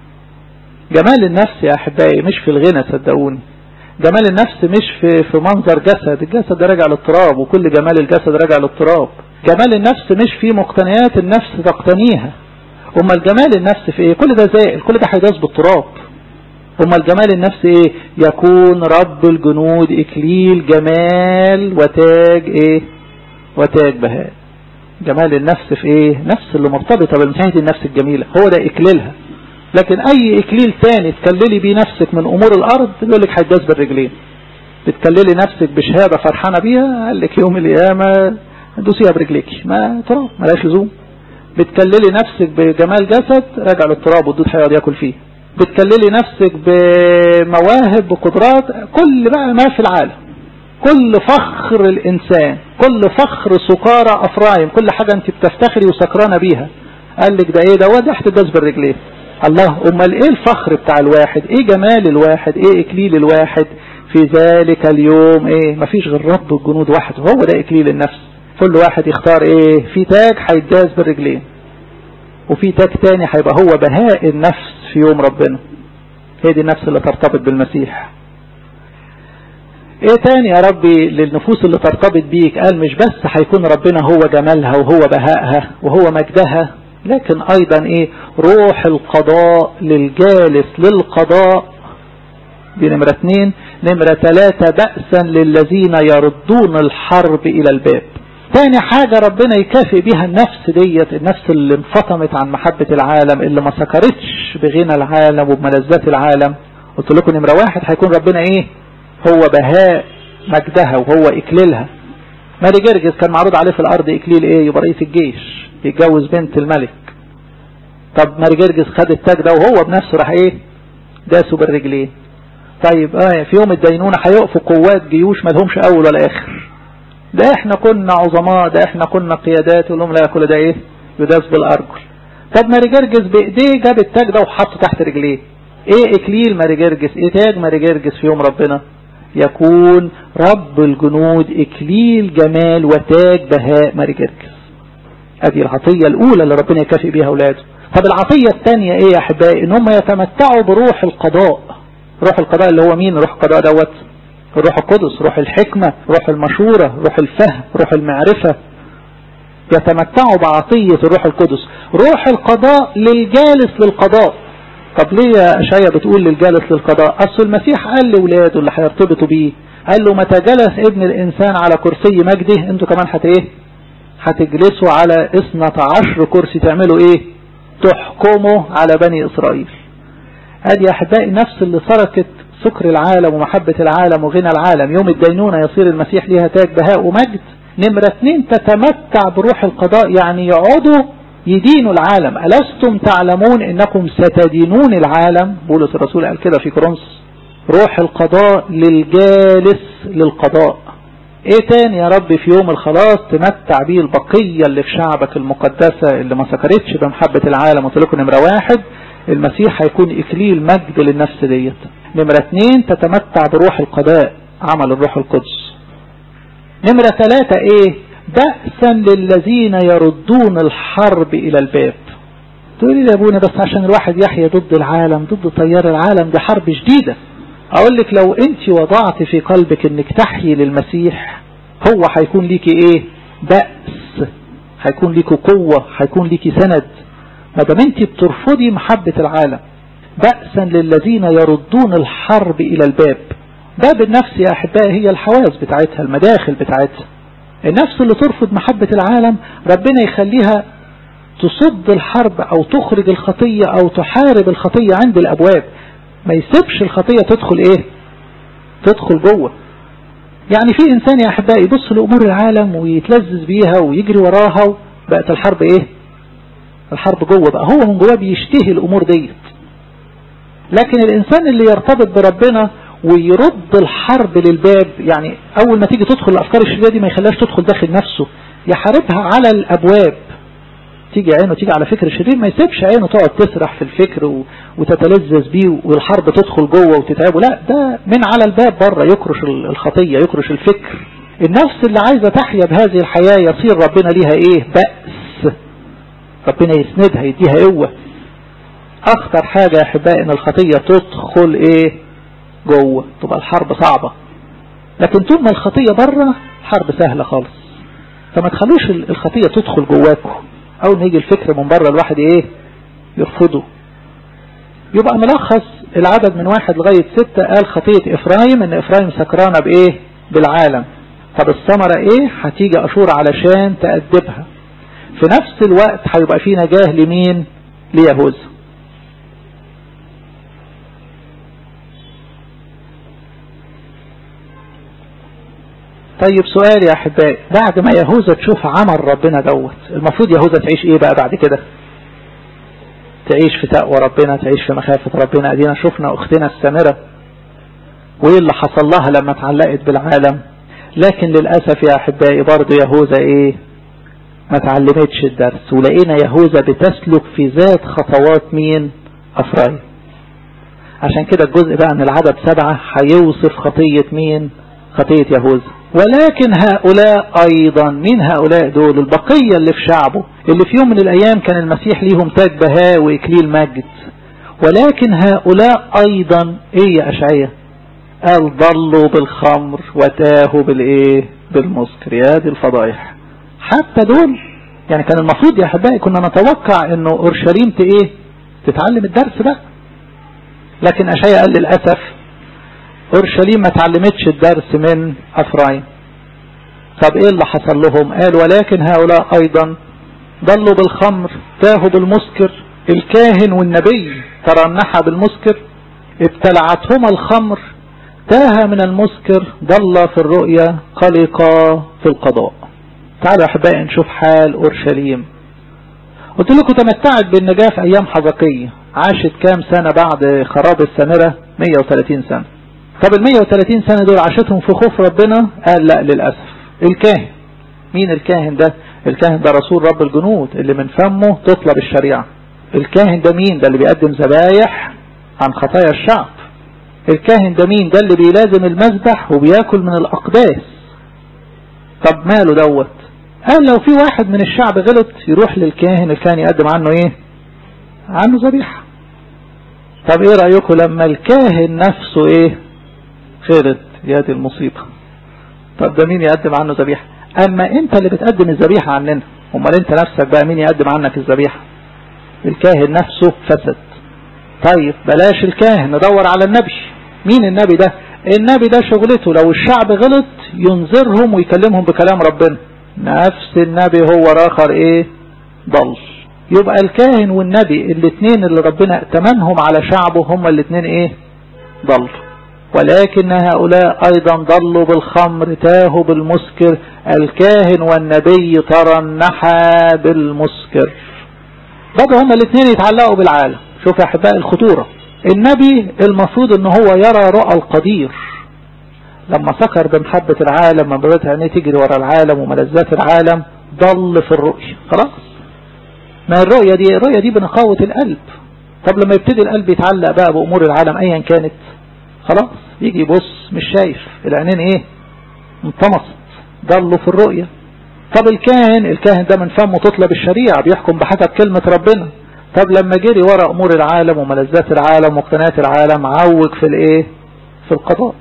جمال النفس يا احبائي مش في الغنى صدقوني جمال النفس مش في في منظر جسد الجسد ده راجع للتراب وكل جمال الجسد راجع للتراب جمال النفس مش في مقتنيات النفس تقتنيها اما الجمال النفس في ايه كل ده زائل كل ده هيداس بالتراب اما الجمال النفس ايه يكون رب الجنود اكليل جمال وتاج ايه وتاج بهاء جمال النفس في ايه نفس اللي مرتبطة بالمشاهد النفس الجميلة هو ده اكليلها لكن اي اكليل تاني تكللي بيه نفسك من امور الارض يقول لك هيداس بالرجلين بتكللي نفسك بشهادة فرحانة بيها قال لك يوم القيامة دوسيها برجليك ما تراب ملاش لزوم بتكللي نفسك بجمال جسد راجع للتراب والدود هيقعد ياكل فيه بتكللي نفسك بمواهب بقدرات كل بقى ما في العالم كل فخر الإنسان كل فخر سكارى أفرايم كل حاجة أنت بتفتخري وسكرانة بيها قال لك ده إيه ده وده احتداث بالرجلين الله أمال إيه الفخر بتاع الواحد إيه جمال الواحد إيه إكليل الواحد في ذلك اليوم إيه مفيش غير رب الجنود واحد هو ده إكليل النفس كل واحد يختار إيه في تاج هيتجاز بالرجلين وفي تاج تاني هيبقى هو بهاء النفس في يوم ربنا هي دي النفس اللي ترتبط بالمسيح ايه تاني يا ربي للنفوس اللي ترتبط بيك قال مش بس هيكون ربنا هو جمالها وهو بهائها وهو مجدها لكن ايضا ايه روح القضاء للجالس للقضاء دي نمرة اتنين نمرة تلاتة بأسا للذين يردون الحرب الى الباب تاني حاجة ربنا يكافئ بيها النفس ديت النفس اللي انفطمت عن محبة العالم اللي ما سكرتش بغنى العالم وبملذات العالم قلت لكم نمرة واحد هيكون ربنا ايه هو بهاء مجدها وهو اكليلها مالي جرجس كان معروض عليه في الارض اكليل ايه يبقى رئيس الجيش يتجوز بنت الملك طب مالي جرجس خد التاج ده وهو بنفسه راح ايه داسه بالرجلين طيب اه في يوم الدينونة هيقفوا قوات جيوش مالهمش اول ولا اخر ده احنا كنا عظماء ده احنا كنا قيادات يقول لهم لا كل ده ايه يداس بالارجل طب ماري جرجس بايديه جاب التاج ده وحطه تحت رجليه ايه اكليل ماري جرجس ايه تاج ماري جرجس في يوم ربنا يكون رب الجنود اكليل جمال وتاج بهاء ماري جرجس ادي العطية الاولى اللي ربنا يكافئ بيها اولاده طب العطية الثانية ايه يا احبائي ان هم يتمتعوا بروح القضاء روح القضاء اللي هو مين روح القضاء دوت روح القدس روح الحكمة روح المشورة روح الفهم روح المعرفة يتمتعوا بعطية الروح القدس روح القضاء للجالس للقضاء طب ليه يا أشعية بتقول للجالس للقضاء أصل المسيح قال لولاده اللي هيرتبطوا بيه قال له متى جلس ابن الإنسان على كرسي مجده انتوا كمان هت ايه هتجلسوا على اثنة عشر كرسي تعملوا ايه تحكموا على بني إسرائيل ادي يا أحبائي نفس اللي سرقت سكر العالم ومحبة العالم وغنى العالم يوم الدينونة يصير المسيح ليها تاج بهاء ومجد نمرة اثنين تتمتع بروح القضاء يعني يقعدوا يدينوا العالم ألستم تعلمون انكم ستدينون العالم بولس الرسول قال كده في كورنثوس روح القضاء للجالس للقضاء ايه تاني يا رب في يوم الخلاص تمتع بيه البقية اللي في شعبك المقدسة اللي ما سكرتش بمحبة العالم قلت لكم نمرة واحد المسيح هيكون اكليل مجد للنفس ديت نمرة اثنين تتمتع بروح القضاء عمل الروح القدس نمرة ثلاثة ايه بأسا للذين يردون الحرب الى الباب تقولي لي يا ابونا بس عشان الواحد يحيا ضد العالم ضد تيار العالم دي حرب شديدة اقول لك لو انت وضعت في قلبك انك تحيي للمسيح هو هيكون ليكي ايه بأس هيكون ليكي قوة هيكون ليكي سند ما دام انت بترفضي محبة العالم بأسا للذين يردون الحرب الى الباب باب النفس يا احبائي هي الحواس بتاعتها المداخل بتاعتها النفس اللي ترفض محبة العالم ربنا يخليها تصد الحرب او تخرج الخطية او تحارب الخطية عند الابواب ما يسيبش الخطية تدخل ايه تدخل جوه يعني في انسان يا احبائي يبص لامور العالم ويتلذذ بيها ويجري وراها بقت الحرب ايه الحرب جوه بقى هو من جواه بيشتهي الامور ديت لكن الانسان اللي يرتبط بربنا ويرد الحرب للباب يعني اول ما تيجي تدخل الافكار الشريرة دي ما يخليهاش تدخل داخل نفسه يحاربها على الابواب تيجي عينه تيجي على فكر شرير ما يسيبش عينه تقعد تسرح في الفكر و... وتتلذذ بيه والحرب تدخل جوه وتتعبه لا ده من على الباب بره يكرش الخطية يكرش الفكر النفس اللي عايزة تحيا بهذه الحياة يصير ربنا ليها ايه بأس ربنا يسندها يديها قوة اخطر حاجة يا احبائي ان الخطية تدخل ايه جوه تبقى الحرب صعبة لكن طول ما الخطية بره حرب سهلة خالص فما تخلوش الخطية تدخل جواكم اول ما يجي الفكر من بره الواحد ايه يرفضه يبقى ملخص العدد من واحد لغاية ستة قال خطية افرايم ان افرايم سكرانة بايه بالعالم طب الثمرة ايه هتيجي اشور علشان تأدبها في نفس الوقت هيبقى في نجاه لمين ليهوذا طيب سؤال يا احبائي بعد ما يهوذا تشوف عمل ربنا دوت المفروض يهوذا تعيش ايه بقى بعد كده تعيش في تقوى ربنا تعيش في مخافة ربنا ادينا شفنا اختنا السامرة وايه اللي حصل لها لما اتعلقت بالعالم لكن للأسف يا احبائي برضو يهوذا ايه ما تعلمتش الدرس ولقينا يهوذا بتسلك في ذات خطوات مين افرايم عشان كده الجزء بقى من العدد سبعة هيوصف خطية مين خطية يهوذا ولكن هؤلاء أيضا مين هؤلاء دول البقية اللي في شعبه اللي في يوم من الأيام كان المسيح ليهم تاج بهاء وإكليل مجد ولكن هؤلاء أيضا إيه يا أشعية قال ضلوا بالخمر وتاهوا بالايه بالمسكر يا دي الفضايح حتى دول يعني كان المفروض يا احبائي كنا نتوقع انه اورشليم ايه تتعلم الدرس ده لكن اشعيا قال للاسف اورشليم ما تعلمتش الدرس من افرايم طب ايه اللي حصل لهم قال ولكن هؤلاء ايضا ضلوا بالخمر تاهوا بالمسكر الكاهن والنبي ترنحا بالمسكر ابتلعتهما الخمر تاه من المسكر ضل في الرؤيا قلقا في القضاء تعالوا احبائي نشوف حال اورشليم قلت لكم تمتعت بالنجاة في ايام حزقية عاشت كام سنة بعد خراب السامرة 130 سنة طب ال 130 سنة دول عاشتهم في خوف ربنا قال لا للأسف الكاهن مين الكاهن ده الكاهن ده رسول رب الجنود اللي من فمه تطلب الشريعة الكاهن ده مين ده اللي بيقدم ذبايح عن خطايا الشعب الكاهن ده مين ده اللي بيلازم المذبح وبياكل من الأقداس طب ماله دوت قال لو في واحد من الشعب غلط يروح للكاهن الكاهن يقدم عنه ايه عنه ذبيحة طب ايه رأيكم لما الكاهن نفسه ايه غلط يا دي المصيبة طب ده مين يقدم عنه ذبيحة اما انت اللي بتقدم الذبيحة عننا امال انت نفسك بقى مين يقدم عنك الذبيحة الكاهن نفسه فسد طيب بلاش الكاهن ندور على النبي مين النبي ده النبي ده شغلته لو الشعب غلط ينذرهم ويكلمهم بكلام ربنا نفس النبي هو راخر ايه ضل يبقى الكاهن والنبي الاثنين اللي ربنا ائتمنهم على شعبه هما الاثنين ايه ضل ولكن هؤلاء ايضا ضلوا بالخمر تاهوا بالمسكر الكاهن والنبي ترنحا بالمسكر بدأوا هما الاثنين يتعلقوا بالعالم شوف يا احبائي الخطورة النبي المفروض ان هو يرى رؤى القدير لما سكر بمحبة العالم لما بدأت عينيه تجري ورا العالم وملذات العالم ضل في الرؤية خلاص ما الرؤية دي الرؤية دي بنقاوة القلب طب لما يبتدي القلب يتعلق بقى بأمور العالم ايا كانت خلاص يجي يبص مش شايف العينين ايه انطمست ضلوا في الرؤية طب الكاهن الكاهن ده من فمه تطلب الشريعة بيحكم بحسب كلمة ربنا طب لما جري ورا امور العالم وملذات العالم وقناة العالم عوج في الايه في القضاء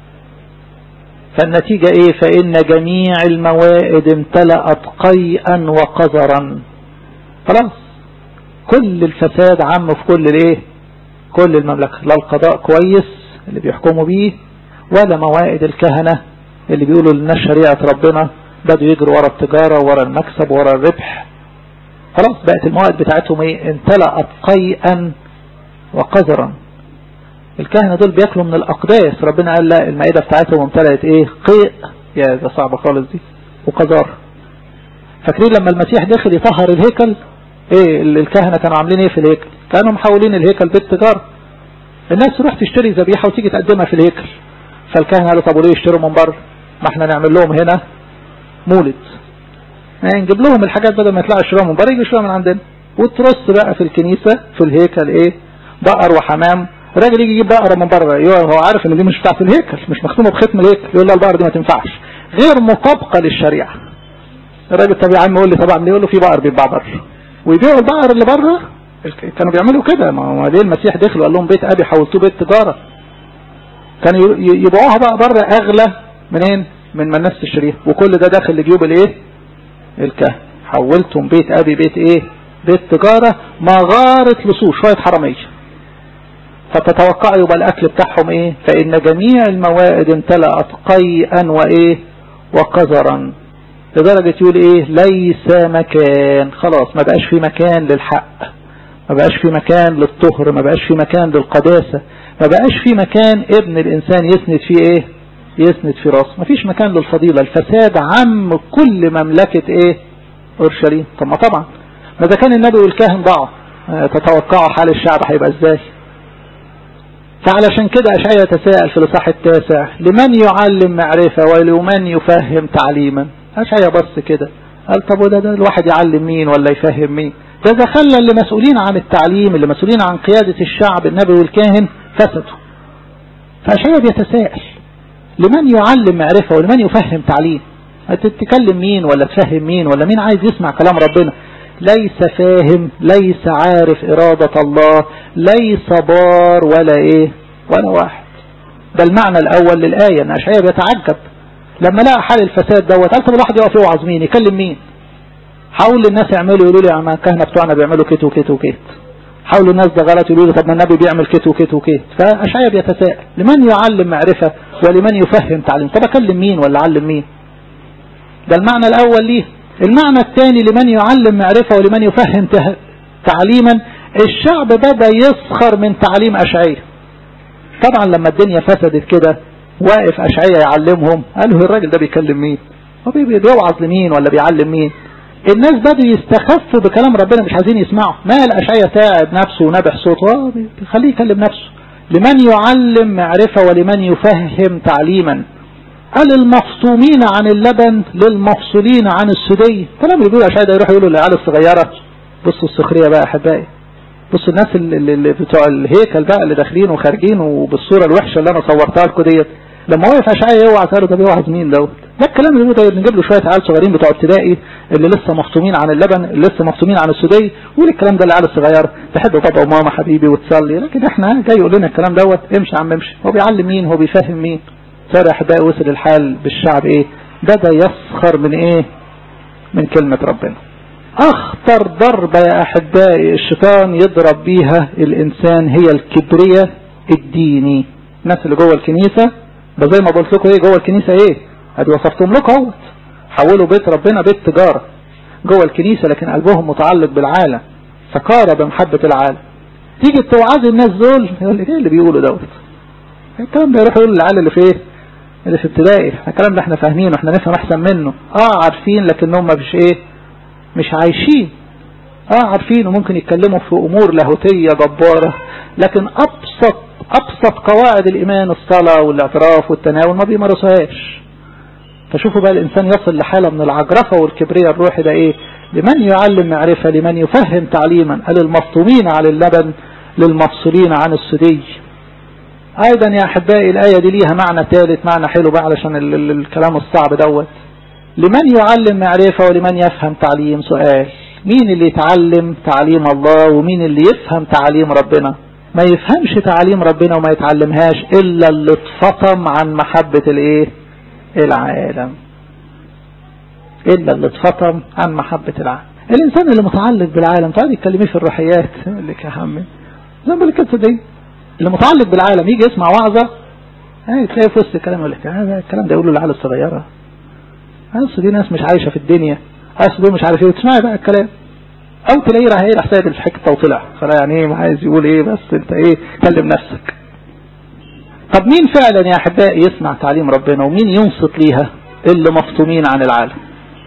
فالنتيجة ايه فان جميع الموائد امتلأت قيئا وقذرا خلاص كل الفساد عم في كل الايه كل المملكة لا القضاء كويس اللي بيحكموا بيه ولا موائد الكهنة اللي بيقولوا للناس شريعة ربنا بدوا يجروا ورا التجارة ورا المكسب ورا الربح خلاص بقت المواد بتاعتهم ايه امتلأت قيئا وقذرا الكهنة دول بياكلوا من الأقداس ربنا قال لا المائدة بتاعتهم امتلأت ايه قيء يا ده صعبة خالص دي وقذار فاكرين لما المسيح دخل يطهر الهيكل ايه الكهنة كانوا عاملين ايه في الهيكل كانوا محولين الهيكل بيت تجارة الناس تروح تشتري ذبيحة وتيجي تقدمها في الهيكل فالكهنة قالوا طب وليه يشتروا من بره ما احنا نعمل لهم هنا مولد يعني نجيب لهم الحاجات بدل ما يطلعوا يشتروها من بره يجوا يشتروها من عندنا وترص بقى في الكنيسة في الهيكل ايه بقر وحمام الراجل يجي يجيب بقرة من بره هو عارف ان دي مش بتاعت الهيكل مش مختومة بختم الهيكل يقول له البقرة دي ما تنفعش غير مطابقة للشريعة الراجل طب يا عم يقول لي طب اعمل يقول له في بقر بيتباع بره ويبيعوا البقر اللي بره كانوا بيعملوا كده ما هو ليه المسيح دخل وقال لهم بيت ابي حولتوه بيت تجارة كانوا يبيعوها بقى بره اغلى منين من ما الناس تشتريها وكل ده داخل لجيوب الايه الكهن حولتم بيت ابي بيت ايه بيت تجارة مغارة لصوص شوية حرامية فتتوقعوا يبقى الاكل بتاعهم ايه فان جميع الموائد امتلأت قيئا وايه وقذرا لدرجة يقول ايه ليس مكان خلاص ما بقاش في مكان للحق ما بقاش في مكان للطهر ما بقاش في مكان للقداسة ما بقاش في مكان ابن الانسان يسند فيه ايه يسند في راسه ما فيش مكان للفضيلة الفساد عم كل مملكة ايه اورشليم طب ما طبعا ما اذا كان النبي والكاهن ضاعوا تتوقعوا حال الشعب هيبقى ازاي فعلشان كده اشعيا يتساءل في الاصحاح التاسع لمن يعلم معرفة ولمن يفهم تعليما اشعيا بص كده قال طب وده ده الواحد يعلم مين ولا يفهم مين ده اذا خلى اللي مسؤولين عن التعليم اللي مسؤولين عن قيادة الشعب النبي والكاهن فسدوا فاشعيا بيتساءل لمن يعلم معرفة ولمن يفهم تعليم تتكلم مين ولا تفهم مين ولا مين عايز يسمع كلام ربنا ليس فاهم ليس عارف إرادة الله ليس بار ولا إيه ولا واحد ده المعنى الاول للآية ان اشعياء بيتعجب لما لقى حال الفساد دوت قال طب الواحد يقف يوعظ مين يكلم مين حاول للناس يعملوا يقولوا لي يا الكهنة بتوعنا بيعملوا كت وكت وكت حاولوا الناس ده غلط يقولوا لي طب ما النبي بيعمل كت وكت وكت فأشعياء بيتساءل لمن يعلم معرفة ولمن يفهم تعليم طب أكلم مين ولا أعلم مين ده المعنى الأول ليه المعنى الثاني لمن يعلم معرفة ولمن يفهم تعليما الشعب بدأ يسخر من تعليم أشعياء طبعا لما الدنيا فسدت كده واقف أشعياء يعلمهم قالوا الراجل ده بيكلم مين هو بيوعظ لمين ولا بيعلم مين الناس بدوا يستخفوا بكلام ربنا مش عايزين يسمعوا ما الأشعية تعب نفسه ونبح صوته خليه يكلم نفسه لمن يعلم معرفة ولمن يفهم تعليما قال المفطومين عن اللبن للمفصولين عن السدي كلام اللي بيقولوا أشعية يروحوا يقولوا للعيال الصغيرة بصوا السخرية بقى أحبائي بصوا الناس اللي, اللي بتوع الهيكل بقى اللي داخلين وخارجين وبالصورة الوحشة اللي أنا صورتها لكم ديت لما وقف أشعية يوعى قالوا ده بيوعظ مين دوت ده الكلام اللي بيقولوا نجيب له شوية عيال صغيرين بتوع ابتدائي اللي لسه مفطومين عن اللبن اللي لسه مفطومين عن السدي يقول الكلام ده للعيال الصغيره تحب بابا وماما حبيبي وتصلي لكن احنا جاي يقول لنا الكلام دوت امشي يا عم امشي هو بيعلم مين هو بيفهم مين صار احبائي وصل الحال بالشعب ايه بدا يسخر من ايه من كلمة ربنا اخطر ضربة يا احبائي الشيطان يضرب بيها الانسان هي الكبرية الديني الناس اللي جوه الكنيسة ده زي ما قلت لكم ايه جوه الكنيسة ايه ادي وصفتهم لكم اهوت حولوا بيت ربنا بيت تجارة جوه الكنيسة لكن قلبهم متعلق بالعالم سكارة بمحبة العالم تيجي توعظ الناس دول يقول لك ايه اللي بيقولوا دوت الكلام ده يروح يقول للعيال اللي في ايه اللي في ابتدائي الكلام ده احنا فاهمينه احنا نفهم احسن منه اه عارفين لكنهم مش ايه مش عايشين اه عارفين وممكن يتكلموا في امور لاهوتية جبارة لكن ابسط ابسط قواعد الايمان الصلاة والاعتراف والتناول ما بيمارسوهاش فشوفوا بقى الإنسان يصل لحالة من العجرفة والكبرية الروحي ده إيه لمن يعلم معرفة لمن يفهم تعليما قال المفطومين على اللبن للمفصولين عن السدي أيضا يا أحبائي الآية دي ليها معنى ثالث معنى حلو بقى علشان ال ال الكلام الصعب دوت لمن يعلم معرفة ولمن يفهم تعليم سؤال مين اللي يتعلم تعليم الله ومين اللي يفهم تعليم ربنا ما يفهمش تعليم ربنا وما يتعلمهاش إلا اللي اتفطم عن محبة الايه العالم إلا اللي اتفطم عن محبة العالم الإنسان اللي متعلق بالعالم تقعد تكلميه في الروحيات يقول لك يا عمي زي ما قلت دي اللي متعلق بالعالم يجي يسمع وعظة هاي تلاقي في وسط الكلام يقول لك هذا الكلام ده يقوله العيال الصغيرة أصل دي ناس مش عايشة في الدنيا أصل دول مش عارف ايه وتسمعي بقى الكلام أو تلاقيه راح ايه راح سايب الحكة وطلع فلا يعني ايه عايز يقول ايه بس انت ايه كلم نفسك طب مين فعلا يا أحبائي يسمع تعليم ربنا ومين ينصت ليها اللي مفطومين عن العالم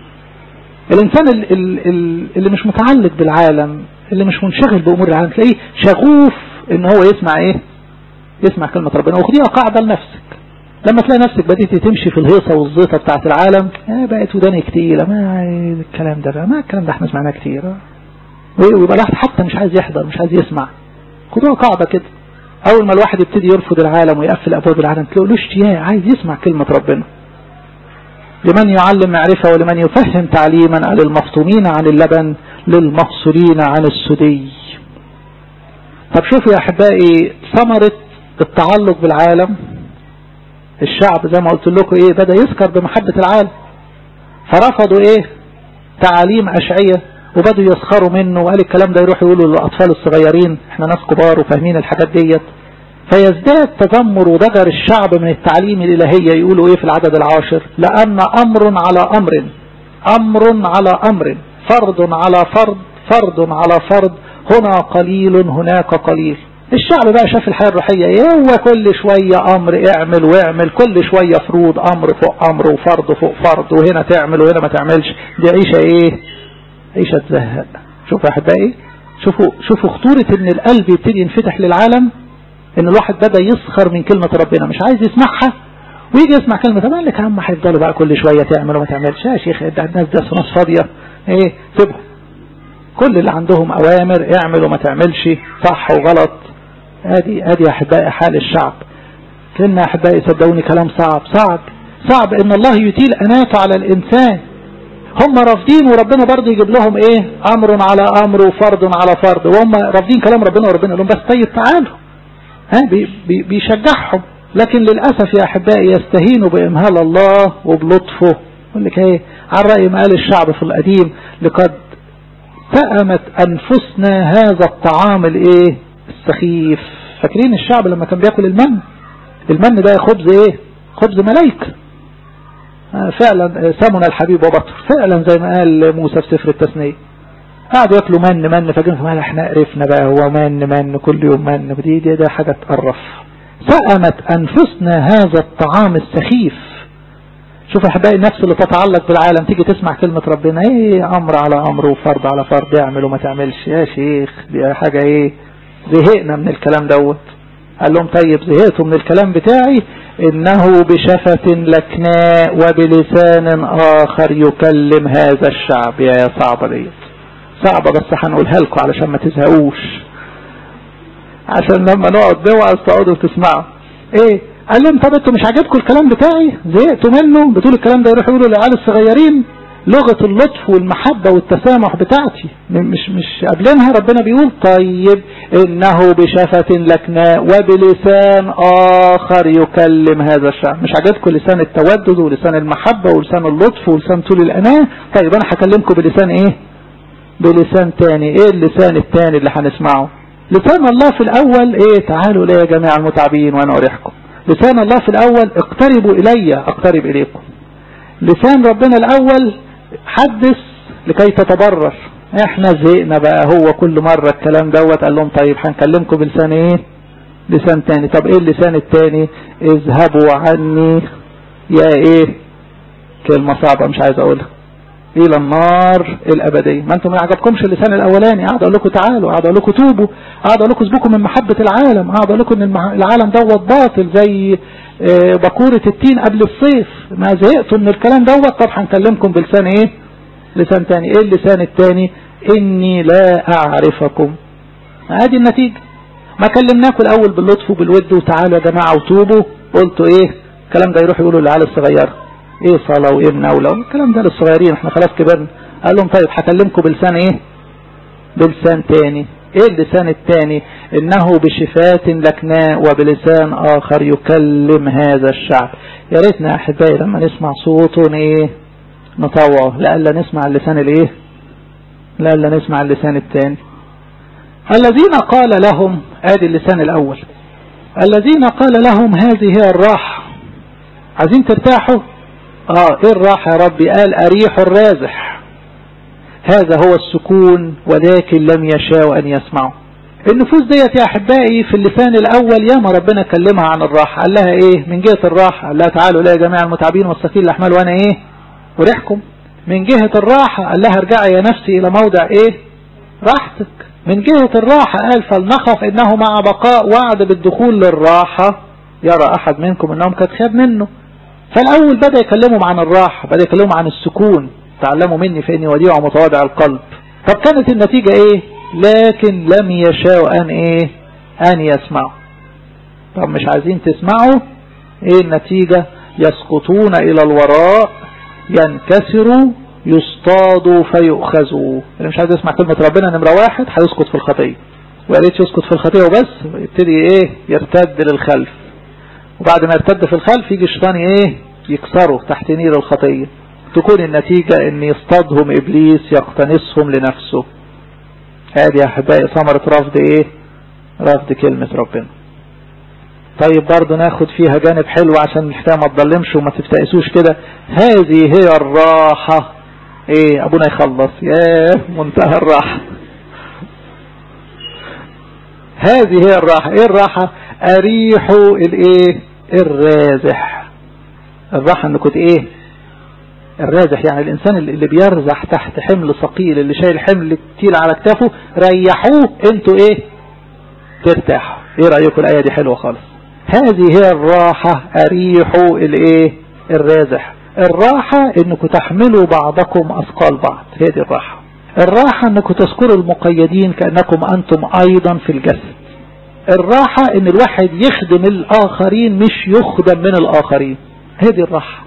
الإنسان اللي مش متعلق بالعالم اللي مش منشغل بأمور العالم تلاقيه شغوف ان هو يسمع ايه يسمع كلمة ربنا وخديها قاعدة لنفسك لما تلاقي نفسك بديت تمشي في الهيصة والزيطة بتاعت العالم آه بقت ودانك تقيلة ما الكلام ده بقى ما الكلام ده احنا سمعناه كتير ويبقى الواحد حتى مش عايز يحضر مش عايز يسمع خدوها قاعدة كده اول ما الواحد يبتدي يرفض العالم ويقفل ابواب العالم تلاقيه له اشتياق عايز يسمع كلمة ربنا لمن يعلم معرفة ولمن يفهم تعليما على المفطومين عن اللبن للمفصولين عن السدي طب شوفوا يا احبائي ثمرة التعلق بالعالم الشعب زي ما قلت لكم ايه بدأ يسكر بمحبة العالم فرفضوا ايه تعاليم اشعية وبدوا يسخروا منه وقال الكلام ده يروح يقولوا للأطفال الصغيرين احنا ناس كبار وفاهمين الحاجات ديت فيزداد تذمر وضجر الشعب من التعليم الإلهية يقولوا ايه في العدد العاشر لأن أمر على أمر أمر على أمر فرض على فرض فرض على فرض هنا قليل هناك قليل الشعب بقى شاف الحياة الروحية ايه هو كل شوية امر اعمل واعمل كل شوية فروض امر فوق امر وفرض فوق فرض وهنا تعمل وهنا ما تعملش دي عيشة ايه عيشة تزهق شوفوا يا احبائي شوفوا شوفوا خطورة ان القلب يبتدي ينفتح للعالم ان الواحد بدأ يسخر من كلمة ربنا مش عايز يسمعها ويجي يسمع كلمة طب لك يا عم هيفضلوا بقى كل شوية تعمل وما تعملش يا شيخ ده الناس ده ناس فاضية ايه سيبهم كل اللي عندهم اوامر اعمل وما تعملش صح وغلط ادي ادي يا احبائي حال الشعب كلنا يا احبائي صدقوني كلام صعب صعب صعب ان الله يطيل اناته على الانسان هم رافضين وربنا برضه يجيب لهم ايه امر على امر وفرض على فرض وهم رافضين كلام ربنا وربنا يقول لهم بس طيب تعالوا ها بي بي بيشجعهم لكن للأسف يا أحبائي يستهينوا بإمهال الله وبلطفه يقول لك ايه عن رأي ما قال الشعب في القديم لقد سأمت أنفسنا هذا الطعام الايه السخيف فاكرين الشعب لما كان بياكل المن المن ده خبز ايه خبز ملايك فعلا سمن الحبيب وبطر فعلا زي ما قال موسى في سفر التثنية قعدوا ياكلوا من من فجأة احنا قرفنا بقى هو من من كل يوم من دي دي ده حاجة تقرف سأمت أنفسنا هذا الطعام السخيف شوف أحبائي النفس اللي تتعلق بالعالم تيجي تسمع كلمة ربنا ايه أمر على أمر وفرض على فرض اعمل وما تعملش يا شيخ دي حاجة ايه زهقنا من الكلام دوت قال لهم طيب زهقتوا من الكلام بتاعي إنه بشفة لكناء وبلسان آخر يكلم هذا الشعب يا صعبة ديت صعبة بس هنقولها لكم علشان ما تزهقوش عشان لما نقعد نوعظ تقعدوا تسمعوا ايه قال لهم طب انتوا مش عاجبكم الكلام بتاعي زهقتوا منه بتقول الكلام ده يروحوا يقولوا للعيال الصغيرين لغة اللطف والمحبة والتسامح بتاعتي مش مش قبلينها ربنا بيقول طيب انه بشفة لكناء وبلسان اخر يكلم هذا الشعب مش عجبكم لسان التودد ولسان المحبة ولسان اللطف ولسان طول الاناة طيب انا هكلمكم بلسان ايه بلسان تاني ايه اللسان التاني اللي هنسمعه لسان الله في الاول ايه تعالوا لي يا جميع المتعبين وانا اريحكم لسان الله في الاول اقتربوا الي اقترب اليكم لسان ربنا الاول حدث لكي تتبرر احنا زهقنا بقى هو كل مرة الكلام دوت قال لهم طيب هنكلمكم بلسان ايه لسان تاني طب ايه اللسان التاني اذهبوا عني يا ايه كلمة صعبة مش عايز اقولها الى النار الابدية ما انتم ما يعجبكمش اللسان الاولاني قاعد اقول لكم تعالوا قاعد اقول لكم توبوا قاعد اقول لكم اسبكم من محبة العالم قاعد اقول لكم ان العالم دوت باطل زي بكورة التين قبل الصيف ما زهقتوا من الكلام دوت طب هنكلمكم بلسان ايه لسان تاني ايه اللسان التاني اني لا اعرفكم ادي النتيجة ما كلمناكم الاول باللطف وبالود وتعالوا يا جماعة وتوبوا قلتوا ايه الكلام ده يروح يقولوا للعيال الصغيرة ايه صلاة وايه مناولة الكلام ده للصغيرين احنا خلاص كبرنا قال لهم طيب هكلمكم بلسان ايه بلسان تاني ايه اللسان التاني انه بشفات لكناء وبلسان اخر يكلم هذا الشعب يا ريتنا احبائي لما نسمع صوته ايه نطوعه لألا نسمع اللسان الايه لألا نسمع اللسان التاني الذين قال لهم ادي اللسان الاول الذين قال لهم هذه هي الراحة عايزين ترتاحوا اه ايه الراحة يا ربي قال اريح الرازح هذا هو السكون ولكن لم يشاء ان يسمعوا النفوس ديت يا احبائي في اللسان الاول ياما ربنا كلمها عن الراحة قال لها ايه من جهة الراحة قال لها تعالوا لا يا جماعة المتعبين والسكين الاحمال وانا ايه اريحكم من جهة الراحة قال لها ارجعي يا نفسي الى موضع ايه راحتك من جهة الراحة قال فلنخف انه مع بقاء وعد بالدخول للراحة يرى احد منكم انهم قد خاب منه فالاول بدأ يكلمهم عن الراحة بدأ يكلمهم عن السكون تعلموا مني فاني وديع ومتواضع القلب طب كانت النتيجة ايه لكن لم يشاء ان ايه ان يسمعوا طب مش عايزين تسمعوا ايه النتيجة يسقطون الى الوراء ينكسروا يصطادوا فيؤخذوا اللي مش عايز يسمع كلمة ربنا نمرة واحد هيسقط في الخطية ويا ريت يسقط في الخطية وبس يبتدي ايه يرتد للخلف وبعد ما يرتد في الخلف يجي الشيطان ايه يكسره تحت نير الخطية تكون النتيجة ان يصطادهم ابليس يقتنصهم لنفسه هذه يا احبائي ثمرة رفض ايه رفض كلمة ربنا طيب برضه ناخد فيها جانب حلو عشان الحكايه ما تضلمش وما تفتقسوش كده هذه هي الراحة ايه ابونا يخلص يا منتهى الراحة هذه هي الراحة ايه الراحة اريحوا الايه الرازح الراحة انكم ايه الرازح يعني الانسان اللي بيرزح تحت حمل ثقيل اللي شايل حمل كتير على كتافه ريحوه انتوا ايه ترتاحوا ايه رأيكم الاية دي حلوة خالص هذه هي الراحة اريحوا الايه الرازح الراحة انكم تحملوا بعضكم اثقال بعض هي دي الراحة الراحة انكم تذكروا المقيدين كأنكم انتم ايضا في الجسد الراحة ان الواحد يخدم الاخرين مش يخدم من الاخرين هي دي الراحة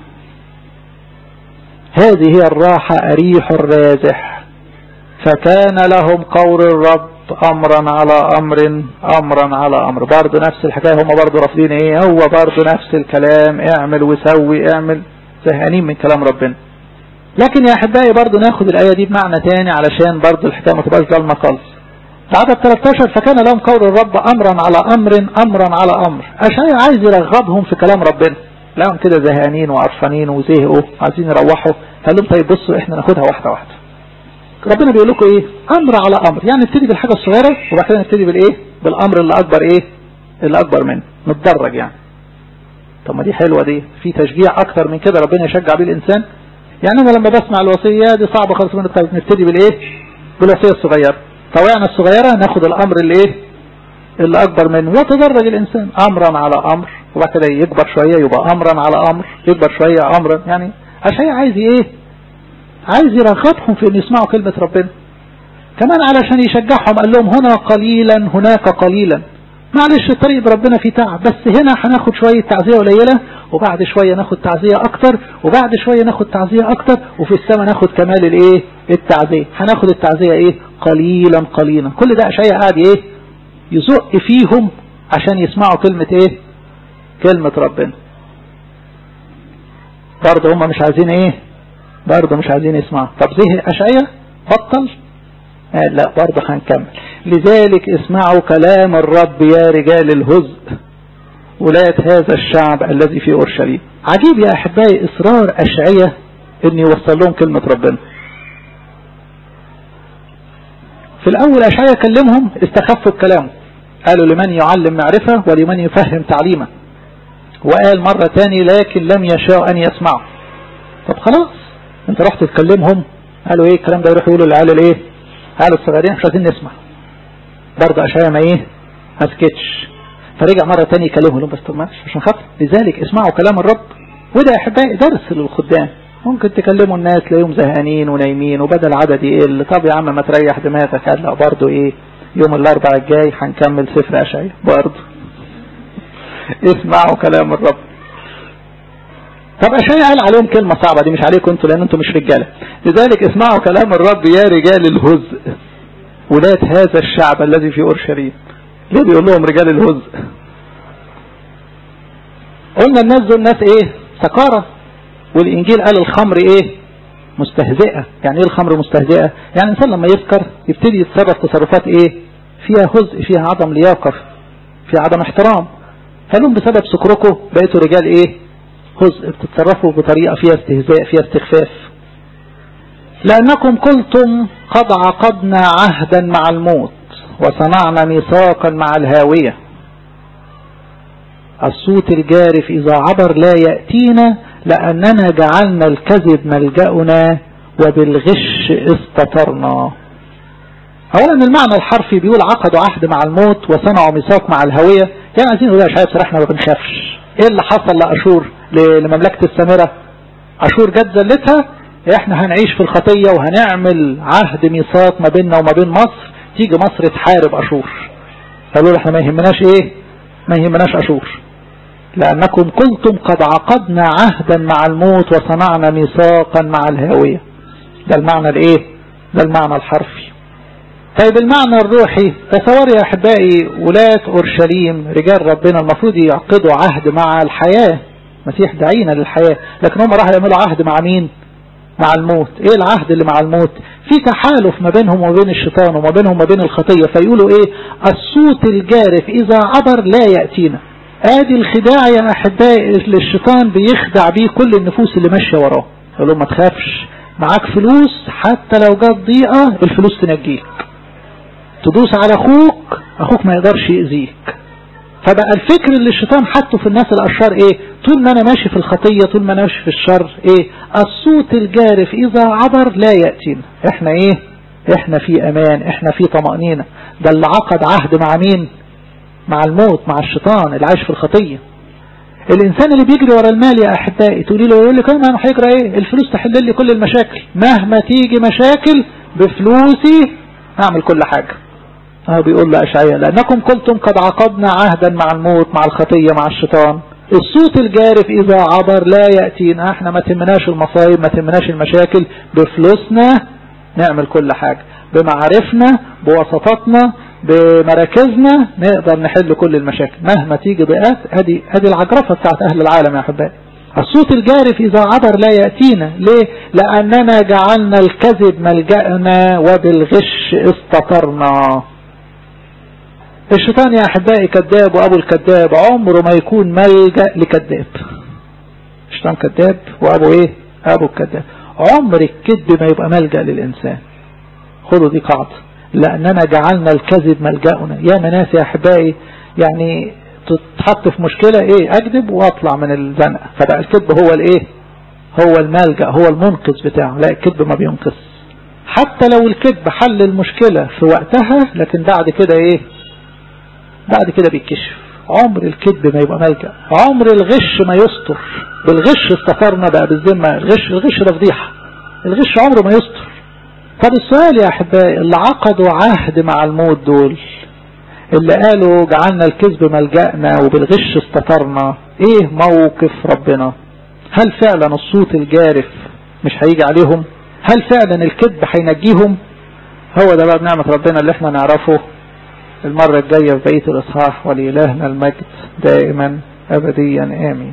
هذه هي الراحة اريح الرازح فكان لهم قول الرب امرا على امر امرا على امر برضه نفس الحكاية هم برضه رافضين ايه هو برضه نفس الكلام اعمل وسوي اعمل زهقانين من كلام ربنا لكن يا احبائي برضه ناخد الايه دي بمعنى تاني علشان برضه الحكايه ما تبقاش ضلمه خالص عدد 13 فكان لهم قول الرب امرا على امر امرا على امر اشعيا عايز يرغبهم في كلام ربنا لهم كده زهقانين وقرفانين وزهقوا عايزين يروحوا قال لهم طيب بصوا احنا ناخدها واحده واحده ربنا بيقول لكم ايه امر على امر يعني نبتدي بالحاجه الصغيره وبعد كده نبتدي بالايه بالامر اللي اكبر ايه اللي اكبر منه نتدرج يعني طب ما دي حلوه دي في تشجيع اكتر من كده ربنا يشجع بيه الانسان يعني انا لما بسمع الوصيه دي صعبه خالص من طيب نبتدي بالايه بالوصيه الصغيره طوعنا الصغيره ناخد الامر اللي ايه اللي اكبر منه ويتدرج الانسان امرا على امر وبعد كده يكبر شويه يبقى امرا على امر يكبر شويه امرا يعني عشان عايز ايه عايز يرغبهم في ان يسمعوا كلمة ربنا كمان علشان يشجعهم قال لهم هنا قليلا هناك قليلا معلش الطريق بربنا فيه تعب بس هنا هناخد شوية تعزية قليلة وبعد شوية ناخد تعزية اكتر وبعد شوية ناخد تعزية اكتر وفي السماء ناخد كمال الايه التعزية هناخد التعزية ايه قليلا قليلا كل ده اشعياء قاعد ايه يزق فيهم عشان يسمعوا كلمة ايه كلمة ربنا برضه هم مش عايزين ايه برضه مش عايزين يسمعوا طب زهق أشعية بطل آه لا برضه هنكمل لذلك اسمعوا كلام الرب يا رجال الهزء ولاة هذا الشعب الذي في أورشليم عجيب يا أحبائي إصرار أشعية أن يوصل لهم كلمة ربنا في الأول أشعية كلمهم استخفوا بكلامه قالوا لمن يعلم معرفة ولمن يفهم تعليمه وقال مرة تاني لكن لم يشاء أن يسمعوا طب خلاص انت رحت تكلمهم قالوا ايه الكلام ده يروح يقولوا للعيال الايه قالوا الصغيرين مش عايزين نسمع برضه اشياء ما ايه ما سكتش فرجع مرة تانية يكلمهم لهم بس طب معلش عشان خاطر لذلك اسمعوا كلام الرب وده يا احبائي درس للخدام ممكن تكلموا الناس تلاقيهم زهقانين ونايمين وبدل عدد يقل طب يا عم ما تريح دماغك قال لا برضه ايه يوم الاربعاء الجاي هنكمل سفر اشعياء برضه اسمعوا كلام الرب طب أشياء قال عليهم كلمة صعبة دي مش عليكم انتوا لأن انتوا مش رجالة لذلك اسمعوا كلام الرب يا رجال الهزء ولاة هذا الشعب الذي في أورشليم ليه بيقول لهم رجال الهزء قلنا الناس دول ناس ايه سكارة والإنجيل قال الخمر ايه مستهزئة يعني ايه الخمر مستهزئة يعني الإنسان لما يسكر يبتدي يتصرف تصرفات ايه فيها هزء فيها عدم لياقة فيها عدم احترام هلهم بسبب سكركم بقيتوا رجال ايه هزء بتتصرفوا بطريقة فيها استهزاء فيها استخفاف لأنكم قلتم قد عقدنا عهدا مع الموت وصنعنا ميثاقا مع الهاوية الصوت الجارف إذا عبر لا يأتينا لأننا جعلنا الكذب ملجأنا وبالغش استطرنا أولا المعنى الحرفي بيقول عقدوا عهد مع الموت وصنعوا ميثاق مع الهوية يعني عايزين نقول يا شباب بصراحة احنا ما بنخافش ايه اللي حصل لأشور لمملكة السامرة أشور جت زلتها احنا هنعيش في الخطية وهنعمل عهد ميثاق ما بيننا وما بين مصر تيجي مصر تحارب أشور قالوا احنا ما يهمناش ايه ما يهمناش أشور لأنكم قلتم قد عقدنا عهدا مع الموت وصنعنا ميثاقا مع الهاوية ده المعنى الايه ده المعنى الحرفي طيب المعنى الروحي تصور يا احبائي ولاة اورشليم رجال ربنا المفروض يعقدوا عهد مع الحياة مسيح دعينا للحياة لكن هم راحوا يعملوا عهد مع مين مع الموت ايه العهد اللي مع الموت في تحالف ما بينهم وما بين الشيطان وما بينهم وما بين الخطية فيقولوا ايه الصوت الجارف اذا عبر لا يأتينا ادي الخداع يا احبائي اللي الشيطان بيخدع بيه كل النفوس اللي ماشية وراه يقول لهم ما تخافش معاك فلوس حتى لو جت ضيقة الفلوس تنجيك تدوس على اخوك اخوك ما يقدرش يأذيك فبقى الفكر اللي الشيطان حطه في الناس الاشرار ايه طول ما انا ماشي في الخطية طول ما انا ماشي في الشر ايه الصوت الجارف اذا عبر لا يأتينا احنا ايه احنا في امان احنا في طمأنينة ده اللي عقد عهد مع مين مع الموت مع الشيطان اللي عايش في الخطية الانسان اللي بيجري ورا المال يا احبائي تقولي له يقول لك انا هيجرى ايه الفلوس تحل لي كل المشاكل مهما تيجي مشاكل بفلوسي اعمل كل حاجة اه بيقول له اشعياء لانكم قلتم قد عقدنا عهدا مع الموت مع الخطية مع الشيطان الصوت الجارف اذا عبر لا يأتينا احنا ما تمناش المصايب ما تمناش المشاكل بفلوسنا نعمل كل حاجة بمعارفنا بوسطاتنا بمراكزنا نقدر نحل كل المشاكل مهما تيجي ضيقات ادي ادي العجرفه بتاعت اهل العالم يا احبائي الصوت الجارف اذا عبر لا ياتينا ليه لاننا جعلنا الكذب ملجانا وبالغش استطرنا الشيطان يا احبائي كذاب وابو الكذاب عمره ما يكون ملجا لكذاب الشيطان كذاب وابو ايه ابو الكذاب عمر الكذب ما يبقى ملجا للانسان خدوا دي قاعده لأننا جعلنا الكذب ملجأنا يا مناس يا أحبائي يعني تتحط في مشكلة إيه أكذب وأطلع من الزنقة فبقى الكذب هو الإيه هو الملجأ هو المنقذ بتاعه لا الكذب ما بينقذ حتى لو الكذب حل المشكلة في وقتها لكن بعد كده إيه بعد كده بيتكشف عمر الكذب ما يبقى ملجأ عمر الغش ما يستر بالغش استطرنا بقى بالذمة الغش الغش ده فضيحة الغش عمره ما يستر طب السؤال يا أحبائي اللي عقدوا عهد مع الموت دول اللي قالوا جعلنا الكذب ملجأنا وبالغش استطرنا ايه موقف ربنا هل فعلا الصوت الجارف مش هيجي عليهم هل فعلا الكذب هينجيهم هو ده بقى بنعمة ربنا اللي احنا نعرفه المرة الجاية في بقية الإصحاح ولإلهنا المجد دائما أبديا آمين